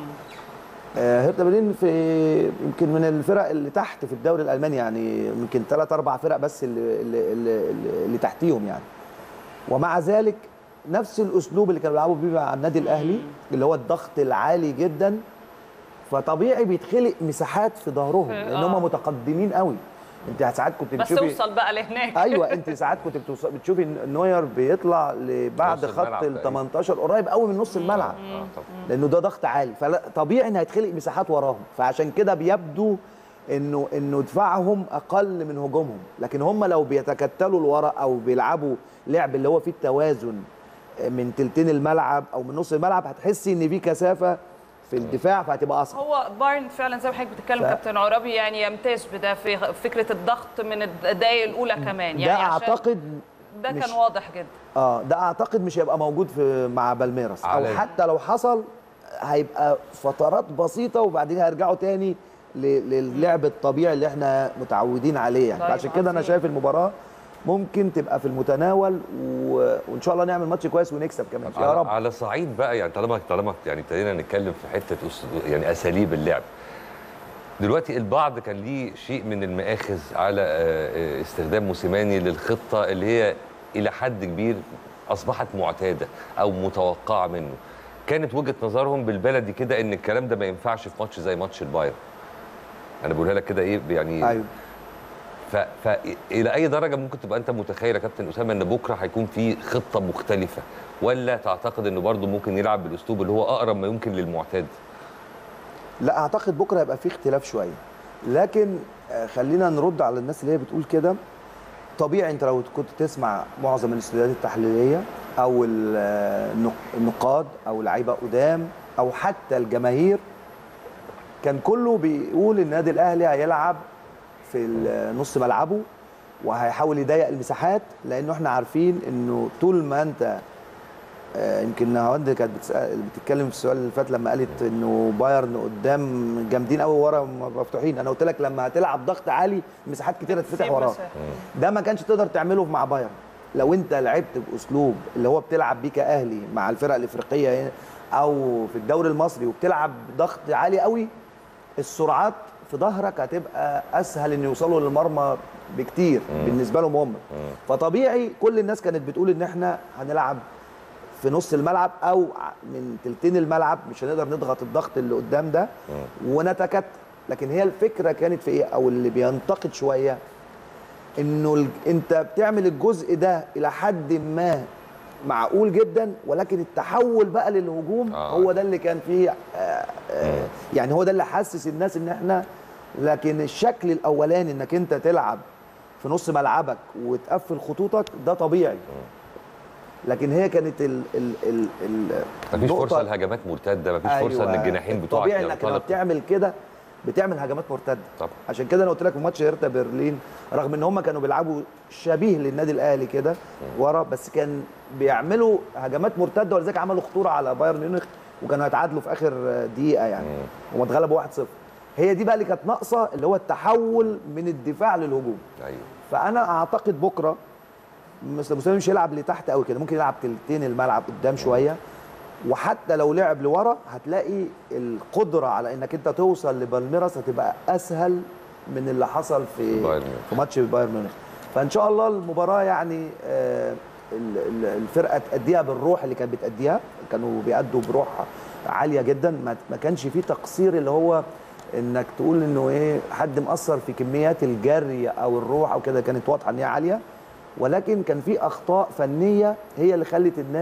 آه، هيرتا برلين في يمكن من الفرق اللي تحت في الدوري الالماني يعني يمكن ثلاث اربع فرق بس اللي اللي, اللي, اللي تحتيهم يعني ومع ذلك نفس الاسلوب اللي كانوا بيلعبوا بيه مع النادي الاهلي اللي هو الضغط العالي جدا فطبيعي بيتخلق مساحات في ظهرهم في- لان هم آه. متقدمين قوي انت ساعات كنت بس بتشوفي توصل بقى لهناك ايوه انت ساعات كنت بتوص- بتشوفي إن نوير بيطلع لبعد نص خط الملعب ال تقريبا. 18 قريب قوي من نص الملعب اه طبعا لانه ده ضغط عالي فطبيعي ان هيتخلق مساحات وراهم فعشان كده بيبدو انه انه دفاعهم اقل من هجومهم لكن هم لو بيتكتلوا لورا او بيلعبوا لعب اللي هو فيه التوازن من تلتين الملعب او من نص الملعب هتحسي ان في كثافه في الدفاع فهتبقى اصعب هو بايرن فعلا زي ما حضرتك بتتكلم ف- كابتن عرابي يعني يمتاز بده في فكره الضغط من الدقائق الاولى كمان ده يعني عشان اعتقد ده مش- كان واضح جدا اه ده اعتقد مش هيبقى موجود في مع بالميراس او على- حتى لو حصل هيبقى فترات بسيطه وبعدين هيرجعوا تاني ل- للعب الطبيعي اللي احنا متعودين عليه يعني طيب، فعشان كده انا عظيم. شايف المباراه ممكن تبقى في المتناول و... وان شاء الله نعمل ماتش كويس ونكسب كمان يا على, رب على صعيد بقى يعني طالما طالما يعني ابتدينا نتكلم في حته أس- يعني اساليب اللعب دلوقتي البعض كان ليه شيء من المآخذ على آه، آه، استخدام موسيماني للخطه اللي هي الى حد كبير اصبحت معتاده او متوقعه منه كانت وجهه نظرهم بالبلدي كده ان الكلام ده ما ينفعش في ماتش زي ماتش البايرن انا بقولها لك كده ايه يعني ايوه ف... فإلى أي درجة ممكن تبقى أنت متخيل يا كابتن أسامة إن بكرة هيكون في خطة مختلفة ولا تعتقد إنه برضه ممكن يلعب بالأسلوب اللي هو أقرب ما يمكن للمعتاد؟ لا اعتقد بكره هيبقى في اختلاف شويه لكن آه، خلينا نرد على الناس اللي هي بتقول كده طبيعي انت لو كنت تسمع معظم الاستوديوهات التحليليه او ال- آه، النق- النقاد او لعيبه قدام او حتى الجماهير كان كله بيقول النادي الاهلي هيلعب في ال- نص ملعبه وهيحاول يضيق المساحات لانه احنا عارفين انه طول ما انت آه، يمكن هوند كانت بتسأل- بتتكلم في السؤال اللي فات لما قالت انه بايرن قدام جامدين قوي ورا مفتوحين انا قلت لك لما هتلعب ضغط عالي مساحات كتيره تتفتح في وراك مساحة. ده ما كانش تقدر تعمله مع بايرن لو انت لعبت باسلوب اللي هو بتلعب بيه كاهلي مع الفرق الافريقيه هنا او في الدوري المصري وبتلعب ضغط عالي قوي السرعات في ظهرك هتبقى اسهل ان يوصلوا للمرمى بكتير بالنسبه لهم هم فطبيعي كل الناس كانت بتقول ان احنا هنلعب في نص الملعب او ع- من تلتين الملعب مش هنقدر نضغط الضغط اللي قدام ده ونتكتل لكن هي الفكره كانت في ايه او اللي بينتقد شويه انه ال- انت بتعمل الجزء ده الى حد ما معقول جدا ولكن التحول بقى للهجوم آه. هو ده اللي كان فيه آه آه يعني هو ده اللي حسس الناس ان احنا لكن الشكل الاولاني انك انت تلعب في نص ملعبك وتقفل خطوطك ده طبيعي لكن هي كانت ال ال ال ال مفيش النقطة- فرصة لهجمات مرتدة مفيش فرصة إن الجناحين بتوعك طبيعي انك لما ينطلقوا بتعمل كده بتعمل هجمات مرتده طبعا عشان كده انا قلت لك في ماتش هيرتا برلين رغم ان هم كانوا بيلعبوا شبيه للنادي الاهلي كده ورا بس كان بيعملوا هجمات مرتده ولذلك عملوا خطوره على بايرن ميونخ وكانوا هيتعادلوا في اخر دقيقه يعني وما اتغلبوا 1-0 هي دي بقى اللي كانت ناقصه اللي هو التحول من الدفاع للهجوم ايوه فانا اعتقد بكره مثل موسيماني مش هيلعب لتحت قوي كده ممكن يلعب تلتين الملعب قدام شويه وحتى لو لعب لورا هتلاقي القدره على انك انت توصل لبالميراس هتبقى اسهل من اللي حصل في بايرن ميونخ. في ماتش بايرن ميونخ فان شاء الله المباراه يعني آه، ال- ال- الفرقه تأديها بالروح اللي كانت بتأديها كانوا بيأدوا بروح عاليه جدا ما ما كانش فيه تقصير اللي هو انك تقول انه ايه حد مأثر في كميات الجري او الروح او كده كانت واضحه ان هي عاليه ولكن كان في اخطاء فنيه هي اللي خلت الناس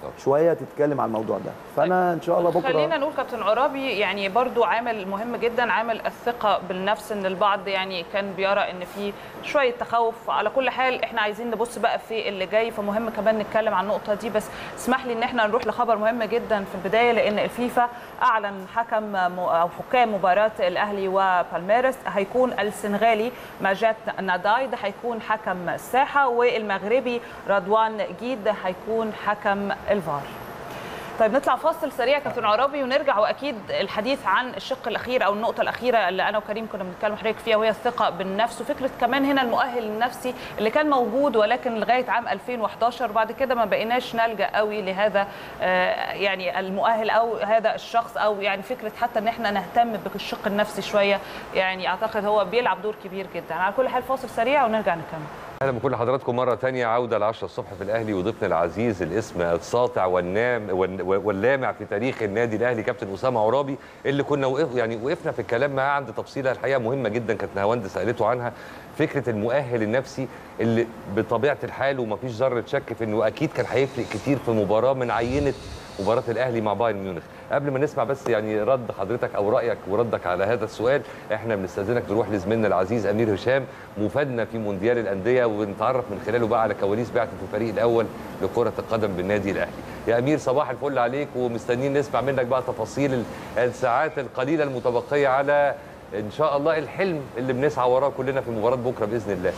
شويه تتكلم عن الموضوع ده فانا ان شاء الله بكره خلينا نقول كابتن عرابي يعني برضو عامل مهم جدا عامل الثقه بالنفس ان البعض يعني كان بيرى ان في شويه تخوف على كل حال احنا عايزين نبص بقى في اللي جاي فمهم كمان نتكلم عن النقطه دي بس اسمح لي ان احنا نروح لخبر مهم جدا في البدايه لان الفيفا اعلن حكم م- او حكام مباراه الاهلي وبالميرس هيكون السنغالي ماجات ناداي ده هيكون حكم الساحه والمغربي رضوان جيد هيكون حكم الفار طيب نطلع فاصل سريع كابتن عرابي ونرجع واكيد الحديث عن الشق الاخير او النقطه الاخيره اللي انا وكريم كنا بنتكلم حضرتك فيها وهي الثقه بالنفس وفكره كمان هنا المؤهل النفسي اللي كان موجود ولكن لغايه عام 2011 بعد كده ما بقيناش نلجا قوي لهذا آه، يعني المؤهل او هذا الشخص او يعني فكره حتى ان احنا نهتم بالشق النفسي شويه يعني اعتقد هو بيلعب دور كبير جدا على كل حال فاصل سريع ونرجع نكمل اهلا بكل حضراتكم مره تانية عوده ل 10 الصبح في الاهلي وضيفنا العزيز الاسم الساطع والنام والن- واللامع في تاريخ النادي الاهلي كابتن اسامه عرابي اللي كنا وقف يعني وقفنا في الكلام معاه عند تفصيله الحقيقه مهمه جدا كانت نهاوند سالته عنها فكره المؤهل النفسي اللي بطبيعه الحال ومفيش ذره شك في انه اكيد كان هيفرق كتير في مباراه من عينه مباراه الاهلي مع بايرن ميونخ قبل ما نسمع بس يعني رد حضرتك او رايك وردك على هذا السؤال احنا بنستاذنك نروح لزميلنا العزيز امير هشام مفادنا في مونديال الانديه ونتعرف من خلاله بقى على كواليس بعثه الفريق الاول لكره القدم بالنادي الاهلي يا امير صباح الفل عليك ومستنيين نسمع منك بقى تفاصيل ال- الساعات القليله المتبقيه على ان شاء الله الحلم اللي بنسعى وراه كلنا في مباراه بكره باذن الله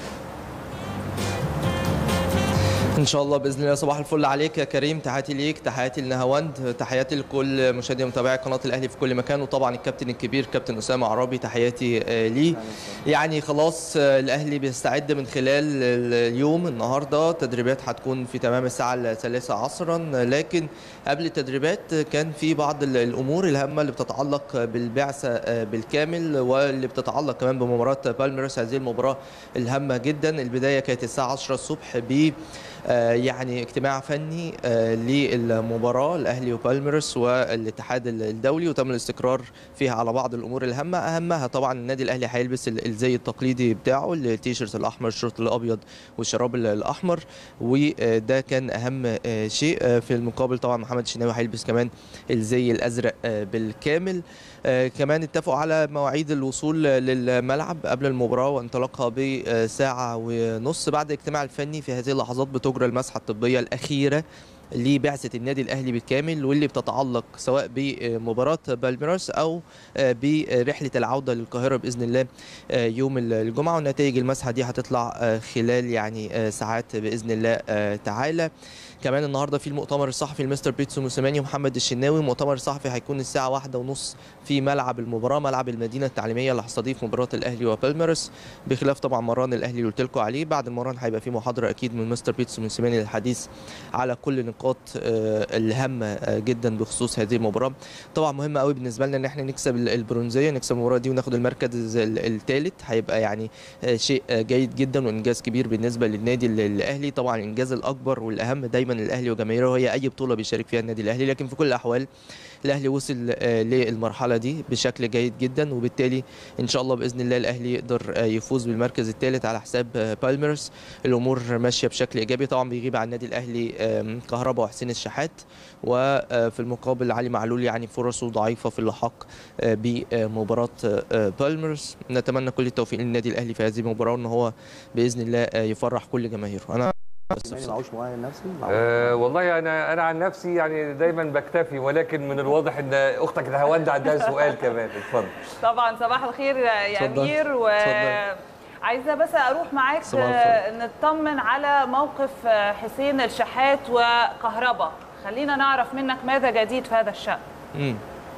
ان شاء الله باذن الله صباح الفل عليك يا كريم تحياتي ليك تحياتي لنهاوند تحياتي لكل مشاهدي ومتابعي قناه الاهلي في كل مكان وطبعا الكابتن الكبير كابتن اسامه عرابي تحياتي آه، ليه يعني خلاص آه، الاهلي بيستعد من خلال ال- اليوم النهارده تدريبات هتكون في تمام الساعه الثالثه عصرا لكن قبل التدريبات كان في بعض ال- الامور الهامه اللي بتتعلق بالبعثه آه، بالكامل واللي بتتعلق كمان بمباراه بالميرس هذه المباراه الهامه جدا البدايه كانت الساعه 10 الصبح ب آه، يعني اجتماع فني آه، للمباراه الاهلي وبالميرس والاتحاد الدولي وتم الاستقرار فيها على بعض الامور الهامه اهمها طبعا النادي الاهلي هيلبس ال- الزي التقليدي بتاعه التيشيرت الاحمر الشورت الابيض والشراب ال- الاحمر وده كان اهم آه، شيء آه، في المقابل طبعا محمد الشناوي هيلبس كمان الزي الازرق آه، بالكامل آه، كمان اتفقوا على مواعيد الوصول للملعب قبل المباراه وانطلاقها بساعه ونص بعد الاجتماع الفني في هذه اللحظات بتجرى المسحه الطبيه الاخيره لبعثه النادي الاهلي بالكامل واللي بتتعلق سواء بمباراه بالميراس او برحله العوده للقاهره باذن الله يوم الجمعه ونتائج المسحه دي هتطلع خلال يعني ساعات باذن الله تعالى كمان النهارده في المؤتمر الصحفي لمستر بيتسو موسيماني ومحمد الشناوي المؤتمر الصحفي هيكون الساعه واحدة ونص في ملعب المباراه ملعب المدينه التعليميه اللي هتستضيف مباراه الاهلي وبالميرس بخلاف طبعا مران الاهلي اللي قلت لكم عليه بعد المران هيبقى في محاضره اكيد من مستر بيتسو موسيماني للحديث على كل نقاط آه، الهامه آه، جدا بخصوص هذه المباراه طبعا مهم قوي بالنسبه لنا ان احنا نكسب ال- البرونزيه نكسب المباراه دي وناخد المركز الثالث هيبقى يعني آه، شيء آه، جيد جدا وانجاز كبير بالنسبه للنادي ال- الاهلي طبعا الانجاز الاكبر والاهم دايما الاهلي وجماهيره هي اي بطوله بيشارك فيها النادي الاهلي لكن في كل الاحوال الاهلي وصل آه، للمرحله دي بشكل جيد جدا وبالتالي ان شاء الله باذن الله الاهلي يقدر آه، يفوز بالمركز الثالث على حساب آه، بالميرس الامور ماشيه بشكل ايجابي طبعا بيغيب عن النادي الاهلي آم، كهربا وحسين الشحات وفي المقابل علي معلول يعني فرصه ضعيفه في اللحاق آه، بمباراه آه، بالميرس نتمنى كل التوفيق للنادي الاهلي في هذه المباراه وان هو باذن الله آه، يفرح كل جماهيره انا بس يعني معهوش مؤهل نفسي أه والله انا انا عن نفسي يعني دايما بكتفي ولكن من الواضح ان اختك الهوند عندها سؤال كمان اتفضل طبعا صباح الخير يا اتفضل. امير و اتفضل. عايزه بس اروح معاك صباح آه، نطمن على موقف آه، حسين الشحات وكهربا خلينا نعرف منك ماذا جديد في هذا الشأن مم.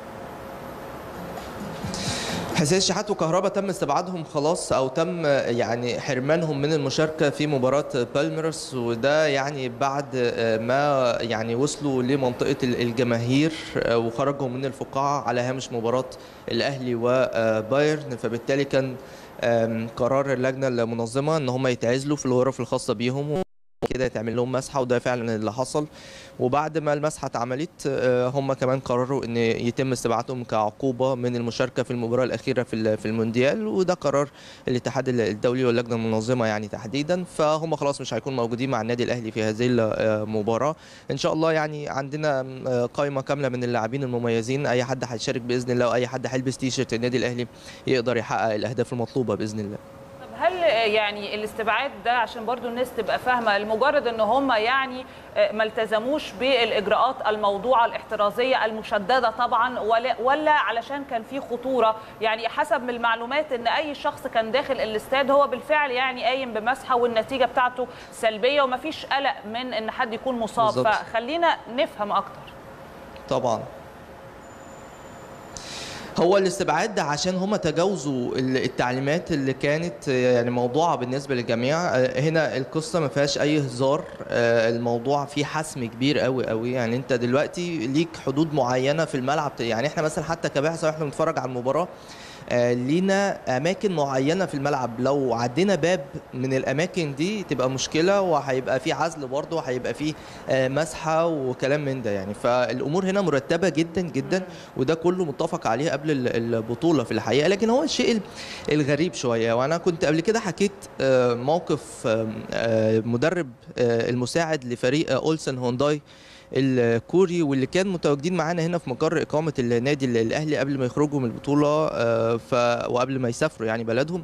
حسين الشحات وكهربا تم استبعادهم خلاص او تم يعني حرمانهم من المشاركه في مباراه بالميرس وده يعني بعد ما يعني وصلوا لمنطقه الجماهير وخرجوا من الفقاعه على هامش مباراه الاهلي وبايرن فبالتالي كان قرار اللجنه المنظمه ان هم يتعزلوا في الغرف الخاصه بيهم كده يتعمل لهم مسحه وده فعلا اللي حصل وبعد ما المسحه اتعملت آه، هم كمان قرروا ان يتم استبعادهم كعقوبه من المشاركه في المباراه الاخيره في ال- في المونديال وده قرار الاتحاد الدولي واللجنه المنظمه يعني تحديدا فهم خلاص مش هيكونوا موجودين مع النادي الاهلي في هذه المباراه ان شاء الله يعني عندنا آه، قائمه كامله من اللاعبين المميزين اي حد هيشارك باذن الله واي حد هيلبس تيشيرت النادي الاهلي يقدر يحقق الاهداف المطلوبه باذن الله طب هل يعني الاستبعاد ده عشان برضو الناس تبقى فاهمه لمجرد ان هم يعني ما التزموش بالاجراءات الموضوعه الاحترازيه المشدده طبعا ولا ولا علشان كان في خطوره يعني حسب من المعلومات ان اي شخص كان داخل الاستاد هو بالفعل يعني قايم بمسحه والنتيجه بتاعته سلبيه ومفيش قلق من ان حد يكون مصاب بالظبط. فخلينا نفهم اكتر طبعا هو الاستبعاد ده عشان هم تجاوزوا ال- التعليمات اللي كانت يعني موضوعه بالنسبه للجميع آه، هنا القصه ما فيهاش اي هزار آه، الموضوع فيه حسم كبير قوي قوي يعني انت دلوقتي ليك حدود معينه في الملعب يعني احنا مثلا حتى كبعثه واحنا بنتفرج على المباراه آه، لينا اماكن معينه في الملعب لو عدينا باب من الاماكن دي تبقى مشكله وهيبقى في عزل برضه وهيبقى في آه، مسحه وكلام من ده يعني فالامور هنا مرتبه جدا جدا وده كله متفق عليه قبل ال- البطوله في الحقيقه لكن هو الشيء ال- الغريب شويه وانا كنت قبل كده حكيت آه، موقف آم، آه، مدرب آه، المساعد لفريق آه، اولسن هونداي الكوري واللي كان متواجدين معانا هنا في مقر اقامه النادي الاهلي قبل ما يخرجوا من البطوله آه، ف وقبل ما يسافروا يعني بلدهم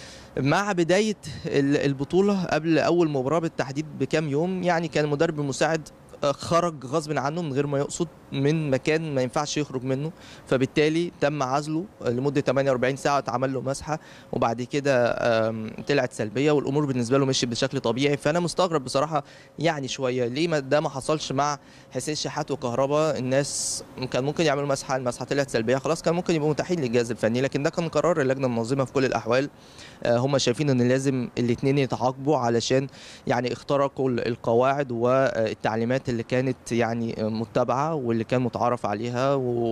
مع بدايه ال- البطوله قبل اول مباراه بالتحديد بكام يوم يعني كان المدرب المساعد آه، خرج غصب عنه من غير ما يقصد من مكان ما ينفعش يخرج منه فبالتالي تم عزله لمده 48 ساعه اتعمل له مسحه وبعد كده آم، طلعت سلبيه والامور بالنسبه له مشيت بشكل طبيعي فانا مستغرب بصراحه يعني شويه ليه ما ده ما حصلش مع حسين شحات وكهربا الناس كان ممكن يعملوا مسحه المسحه طلعت سلبيه خلاص كان ممكن يبقوا متاحين للجهاز الفني لكن ده كان قرار اللجنه المنظمه في كل الاحوال آه، هم شايفين ان لازم الاثنين يتعاقبوا علشان يعني اخترقوا ال- القواعد والتعليمات اللي كانت يعني متبعه واللي كان متعارف عليها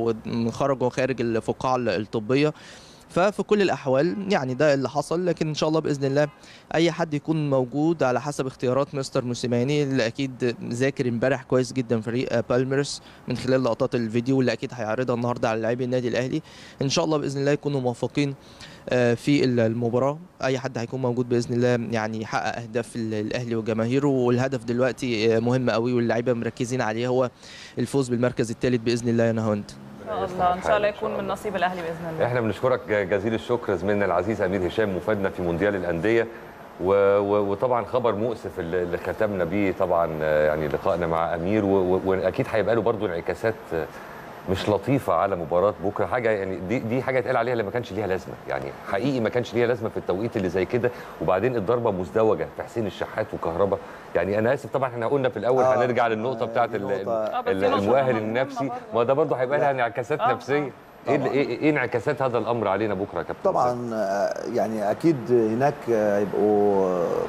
وخرجوا خارج الفقاعه الطبيه ففي كل الاحوال يعني ده اللي حصل لكن ان شاء الله باذن الله اي حد يكون موجود على حسب اختيارات مستر موسيماني اللي اكيد ذاكر امبارح كويس جدا فريق بالميرس من خلال لقطات الفيديو اللي اكيد هيعرضها النهارده على لاعبي النادي الاهلي ان شاء الله باذن الله يكونوا موفقين آه، في المباراه اي حد هيكون موجود باذن الله يعني يحقق اهداف ال- الاهلي وجماهيره والهدف دلوقتي آه، مهم قوي واللعيبه مركزين عليه هو الفوز بالمركز الثالث باذن الله يا نهاوند ان شاء الله ان شاء الله يكون من نصيب الاهلي باذن الله احنا بنشكرك جزيل الشكر زميلنا العزيز امير هشام مفادنا في مونديال الانديه و... و... وطبعا خبر مؤسف اللي اللي ختمنا بيه طبعا آه، يعني لقائنا مع امير و... و... واكيد هيبقى له برضه انعكاسات آه، مش لطيفه على مباراه بكره حاجه يعني دي دي حاجه اتقال عليها اللي ما كانش ليها لازمه يعني حقيقي ما كانش ليها لازمه في التوقيت اللي زي كده وبعدين الضربه مزدوجه في حسين الشحات وكهربا يعني انا اسف طبعا احنا قلنا في الاول آه، هنرجع للنقطه بتاعت ال- ال- آه، بس دي نقطة المؤهل مهمة النفسي برضه. ما ده برضه هيبقى لها انعكاسات آه، نفسيه ايه ال- ايه إيه انعكاسات هذا الامر علينا بكره يا كابتن طبعا آه، يعني اكيد هناك آه، هيبقوا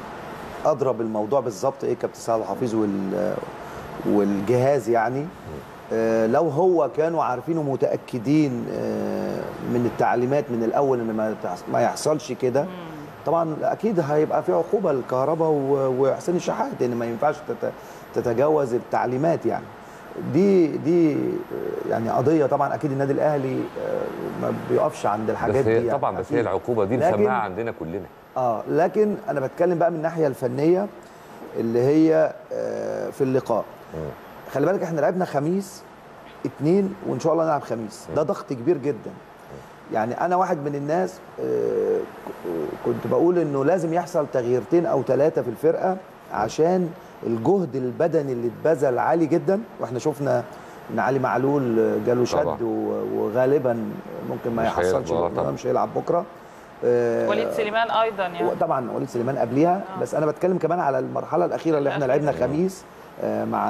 آه، ادرى بالموضوع بالظبط ايه كابتن سعد الحفيظ وال والجهاز يعني آه، لو هو كانوا عارفين ومتاكدين آه، من التعليمات من الاول ان ما تحص- ما يحصلش كده طبعا اكيد هيبقى في عقوبه للكهرباء و- وحسين الشحات لان ما ينفعش تت- تتجاوز التعليمات يعني دي دي آه، يعني قضيه طبعا اكيد النادي الاهلي آه، ما بيقفش عند الحاجات بس دي هي يعني طبعا بس أكيد. هي العقوبه دي لكن- مسمعه عندنا كلنا اه لكن انا بتكلم بقى من الناحيه الفنيه اللي هي آه، في اللقاء خلي بالك احنا لعبنا خميس اتنين وان شاء الله نلعب خميس ده ضغط كبير جدا يعني انا واحد من الناس آه، ك- كنت بقول انه لازم يحصل تغييرتين او ثلاثه في الفرقه عشان الجهد البدني اللي اتبذل عالي جدا واحنا شفنا ان علي معلول جاله طبعا. شد و- وغالبا ممكن ما مش يحصلش هيلعب، آه، بكره طبعا. مش هيلعب بكره آه، وليد سليمان ايضا يعني طبعا وليد سليمان قبليها بس انا بتكلم كمان على المرحله الاخيره اللي احنا لعبنا خميس آه، مع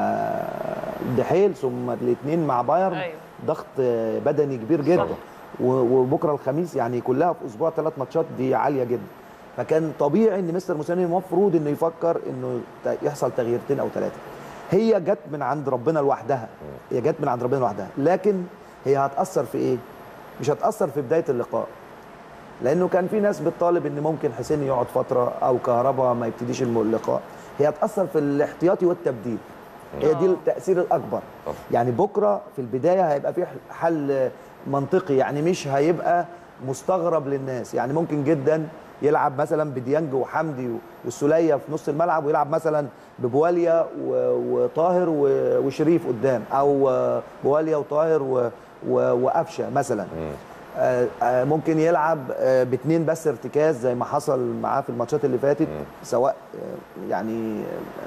الدحيل ثم الاثنين مع بايرن أيوة. ضغط آه، بدني كبير جدا طبعا. و- وبكره الخميس يعني كلها في اسبوع ثلاث ماتشات دي عاليه جدا فكان طبيعي ان مستر موسيماني المفروض انه يفكر انه ت- يحصل تغييرتين او ثلاثه هي جت من عند ربنا لوحدها هي جت من عند ربنا لوحدها لكن هي هتاثر في ايه مش هتاثر في بدايه اللقاء لانه كان في ناس بتطالب ان ممكن حسين يقعد فتره او كهربا ما يبتديش الم- اللقاء هي هتاثر في الاحتياطي والتبديل هي دي التاثير الاكبر يعني بكره في البدايه هيبقى في حل منطقي يعني مش هيبقى مستغرب للناس يعني ممكن جدا يلعب مثلا بديانج وحمدي والسوليه في نص الملعب ويلعب مثلا ببواليا و- وطاهر و- وشريف قدام او آه، بواليا وطاهر و- و- وقفشه مثلا آه، آه، ممكن يلعب آه، باتنين بس ارتكاز زي ما حصل معاه في الماتشات اللي فاتت سواء آه، يعني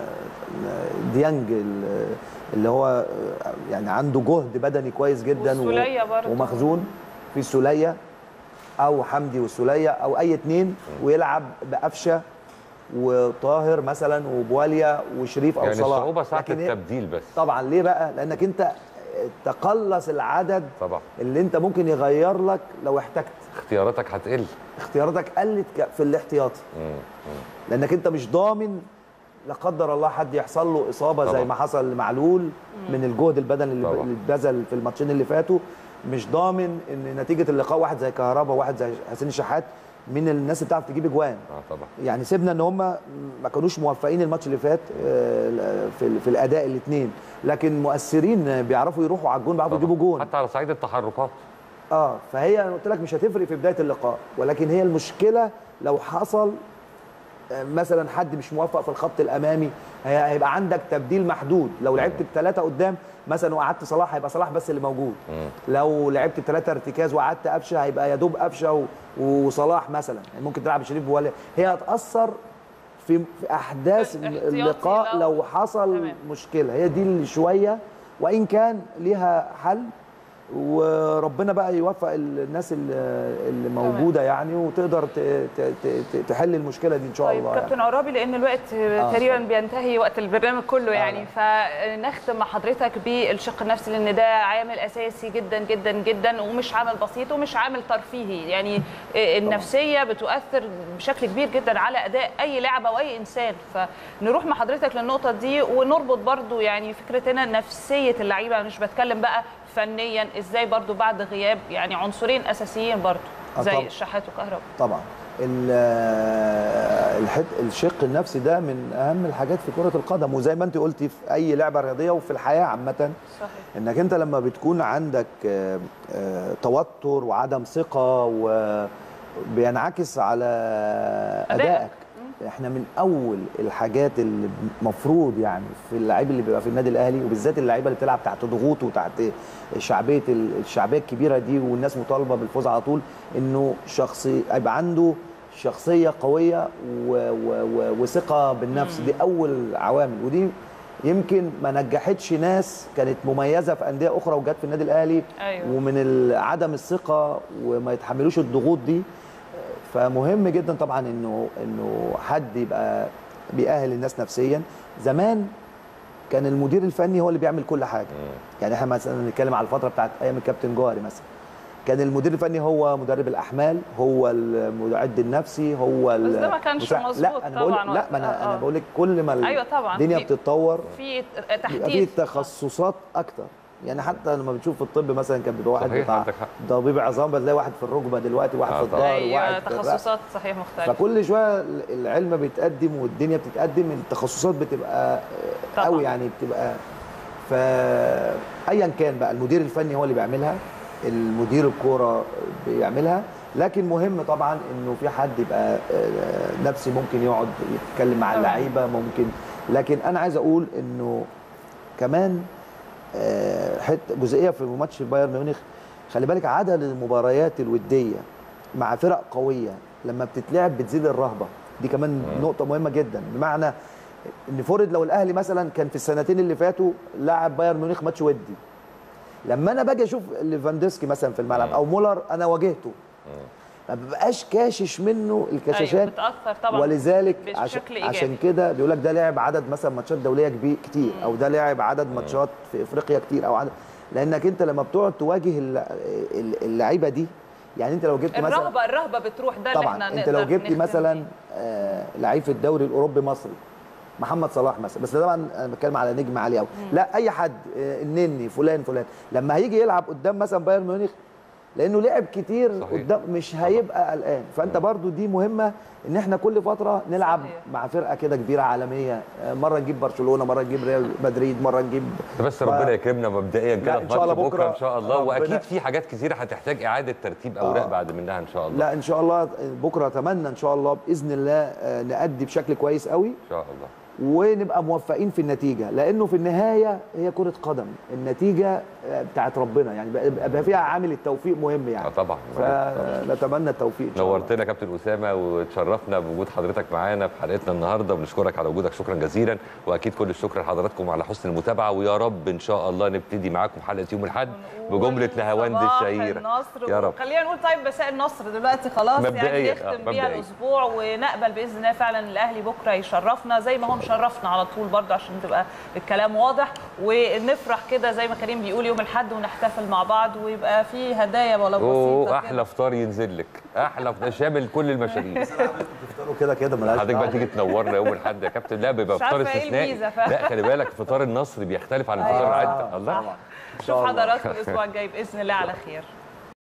آه، ديانج ال- اللي هو آه، يعني عنده جهد بدني كويس جدا و- والسولية برضه. ومخزون في السوليه او حمدي والسوليه او اي اتنين ويلعب بقفشه وطاهر مثلا وبواليا وشريف او يعني صلاح الصعوبه ساعه لكن هي- التبديل بس طبعا ليه بقى لانك انت تقلص العدد طبعا اللي انت ممكن يغير لك لو احتجت اختياراتك هتقل اختياراتك قلت ك- في الاحتياطي لانك انت مش ضامن لا قدر الله حد يحصل له اصابه طبعا. زي ما حصل لمعلول من الجهد البدني اللي طبعا. اللي اتبذل في الماتشين اللي فاتوا مش ضامن ان نتيجه اللقاء واحد زي كهربا واحد زي حسين الشحات من الناس اللي بتعرف تجيب اجوان اه طبعا يعني سيبنا ان هم ما كانوش موفقين الماتش اللي فات آه، في في الاداء الاثنين لكن مؤثرين بيعرفوا يروحوا على الجون بيعرفوا يجيبوا جون حتى على صعيد التحركات اه فهي أنا قلت لك مش هتفرق في بدايه اللقاء ولكن هي المشكله لو حصل آه، مثلا حد مش موفق في الخط الامامي هي- هيبقى عندك تبديل محدود لو لعبت بثلاثه قدام مثلا وقعدت صلاح هيبقى صلاح بس اللي موجود لو لعبت ثلاثه ارتكاز وقعدت قفشه هيبقى يا دوب قفشه و- وصلاح مثلا يعني ممكن تلعب شريف بوالي هي هتاثر في في احداث اللقاء لو- لو حصل مشكله هي دي اللي شويه وان كان ليها حل وربنا بقى يوفق الناس اللي اللي موجوده يعني وتقدر ت- ت- ت- تحل المشكله دي ان شاء طيب الله يعني. كابتن عرابي لان الوقت تقريبا بينتهي وقت البرنامج كله يعني فنختم مع حضرتك بالشق النفسي لان ده عامل اساسي جدا جدا جدا ومش عامل بسيط ومش عامل ترفيهي يعني النفسيه بتؤثر بشكل كبير جدا على اداء اي لاعب او اي انسان فنروح مع حضرتك للنقطه دي ونربط برضو يعني فكره هنا نفسيه اللعيبه أنا مش بتكلم بقى فنيا ازاي برضو بعد غياب يعني عنصرين اساسيين برضو آه زي طبعاً. الشحات وكهرباء طبعا ال- الحد الشق النفسي ده من اهم الحاجات في كره القدم وزي ما انت قلتي في اي لعبه رياضيه وفي الحياه عامه صحيح انك انت لما بتكون عندك آه، آه، توتر وعدم ثقه وبينعكس على ادائك احنا من اول الحاجات اللي المفروض يعني في اللعيب اللي بيبقى في النادي الاهلي وبالذات اللعيبه اللي بتلعب تحت ضغوط وتحت شعبيه الشعبيه الكبيره دي والناس مطالبه بالفوز على طول انه شخصي يبقى عنده شخصيه قويه و و و وثقه بالنفس دي اول عوامل ودي يمكن ما نجحتش ناس كانت مميزه في انديه اخرى وجت في النادي الاهلي أيوة. ومن ال- عدم الثقه وما يتحملوش الضغوط دي فمهم جدا طبعا انه انه حد يبقى بيأهل الناس نفسيا زمان كان المدير الفني هو اللي بيعمل كل حاجه يعني احنا مثلا نتكلم على الفتره بتاعت ايام الكابتن جوهري مثلا كان المدير الفني هو مدرب الاحمال هو المعد النفسي هو بس ده ما كانش المساعد. مظبوط لا انا بقول طبعاً لا ما انا وقتها، انا آه. بقول لك كل ما أيوة طبعاً. الدنيا في- بتتطور في بيبقى فيه تحديث تخصصات اكتر يعني حتى لما بتشوف في الطب مثلا كان بيبقى واحد صحيح، بتاع عندك حق. طبيب عظام بتلاقي واحد في الركبه دلوقتي واحد آه في طبعاً. الظهر ايوه وواحد في الرأس. تخصصات صحيح مختلفه فكل شويه العلم بيتقدم والدنيا بتتقدم التخصصات بتبقى طبعاً. قوي يعني بتبقى فايا كان بقى المدير الفني هو اللي بيعملها المدير الكوره بيعملها لكن مهم طبعا انه في حد يبقى آه، نفسي ممكن يقعد يتكلم مع طبعاً. اللعيبه ممكن لكن انا عايز اقول انه كمان آه، حته جزئيه في ماتش بايرن ميونخ خلي بالك عدد المباريات الوديه مع فرق قويه لما بتتلعب بتزيد الرهبه دي كمان نقطه مهمه جدا بمعنى ان فرض لو الاهلي مثلا كان في السنتين اللي فاتوا لعب بايرن ميونخ ماتش ودي لما انا باجي اشوف ليفاندوسكي مثلا في الملعب او مولر انا واجهته ما ببقاش كاشش منه الكشاشات ايوه بتاثر طبعا ولذلك عشان, بشكل ايجابي عشان كده بيقول لك ده لعب عدد مثلا ماتشات دوليه كبير كتير او ده لعب عدد ماتشات في افريقيا كتير او عدد لانك انت لما بتقعد تواجه الل- ال- اللعيبه دي يعني انت لو جبت مثلا الرهبه الرهبه بتروح ده اللي طبعا احنا انت لو نقدر جبت نختم مثلا آه لعيب في الدوري الاوروبي مصري محمد صلاح مثلا بس ده طبعا انا بتكلم على نجم عالي قوي لا اي حد آه، النني فلان فلان لما هيجي يلعب قدام مثلا بايرن ميونخ لانه لعب كتير صحيح. قدام مش هيبقى قلقان فانت برضو دي مهمه ان احنا كل فتره نلعب مع فرقه كده كبيره عالميه آه، مره نجيب برشلونه مره نجيب ريال مدريد مره نجيب بس ربنا يكرمنا مبدئيا لا، كده إن في شاء الله ماتش بكره بكرة ان شاء الله ربنا- واكيد في حاجات كتيره هتحتاج اعاده ترتيب اوراق بعد منها ان شاء الله لا ان شاء الله بكره اتمنى ان شاء الله باذن الله آه، نأدي بشكل كويس قوي ان شاء الله ونبقى موفقين في النتيجه لانه في النهايه هي كره قدم النتيجه آه، بتاعت ربنا يعني بقى بقى فيها عامل التوفيق مهم يعني اه طبعا فنتمنى التوفيق ان شاء الله نورتنا يا كابتن اسامه وتشرفنا بوجود حضرتك معانا في حلقتنا النهارده وبنشكرك على وجودك شكرا جزيلا واكيد كل الشكر لحضراتكم على حسن المتابعه ويا رب ان شاء الله نبتدي معاكم حلقه يوم الاحد بجمله نهاوند صباح الشهيره النصر يا رب خلينا نقول طيب مساء النصر دلوقتي خلاص مبدئياً، يعني آه، نختم بيها مبدئياً. الاسبوع ونقبل باذن الله فعلا الاهلي بكره يشرفنا زي ما هو مشرفنا على طول برضه عشان تبقى الكلام واضح ونفرح كده زي ما كريم بيقول يوم الاحد ونحتفل مع بعض ويبقى في هدايا ولا بسيطه اوه كده. احلى فطار ينزل لك احلى فطار شامل كل المشاريب تفطروا كده كده ملهاش حضرتك بقى دعوة. تيجي تنورنا يوم الاحد يا كابتن لا بيبقى مش فطار عارفة إيه استثنائي الميزة فعلا. لا خلي بالك فطار النصر بيختلف عن الفطار أيوة. العادي الله نشوف حضراتكم الاسبوع الجاي باذن الله على خير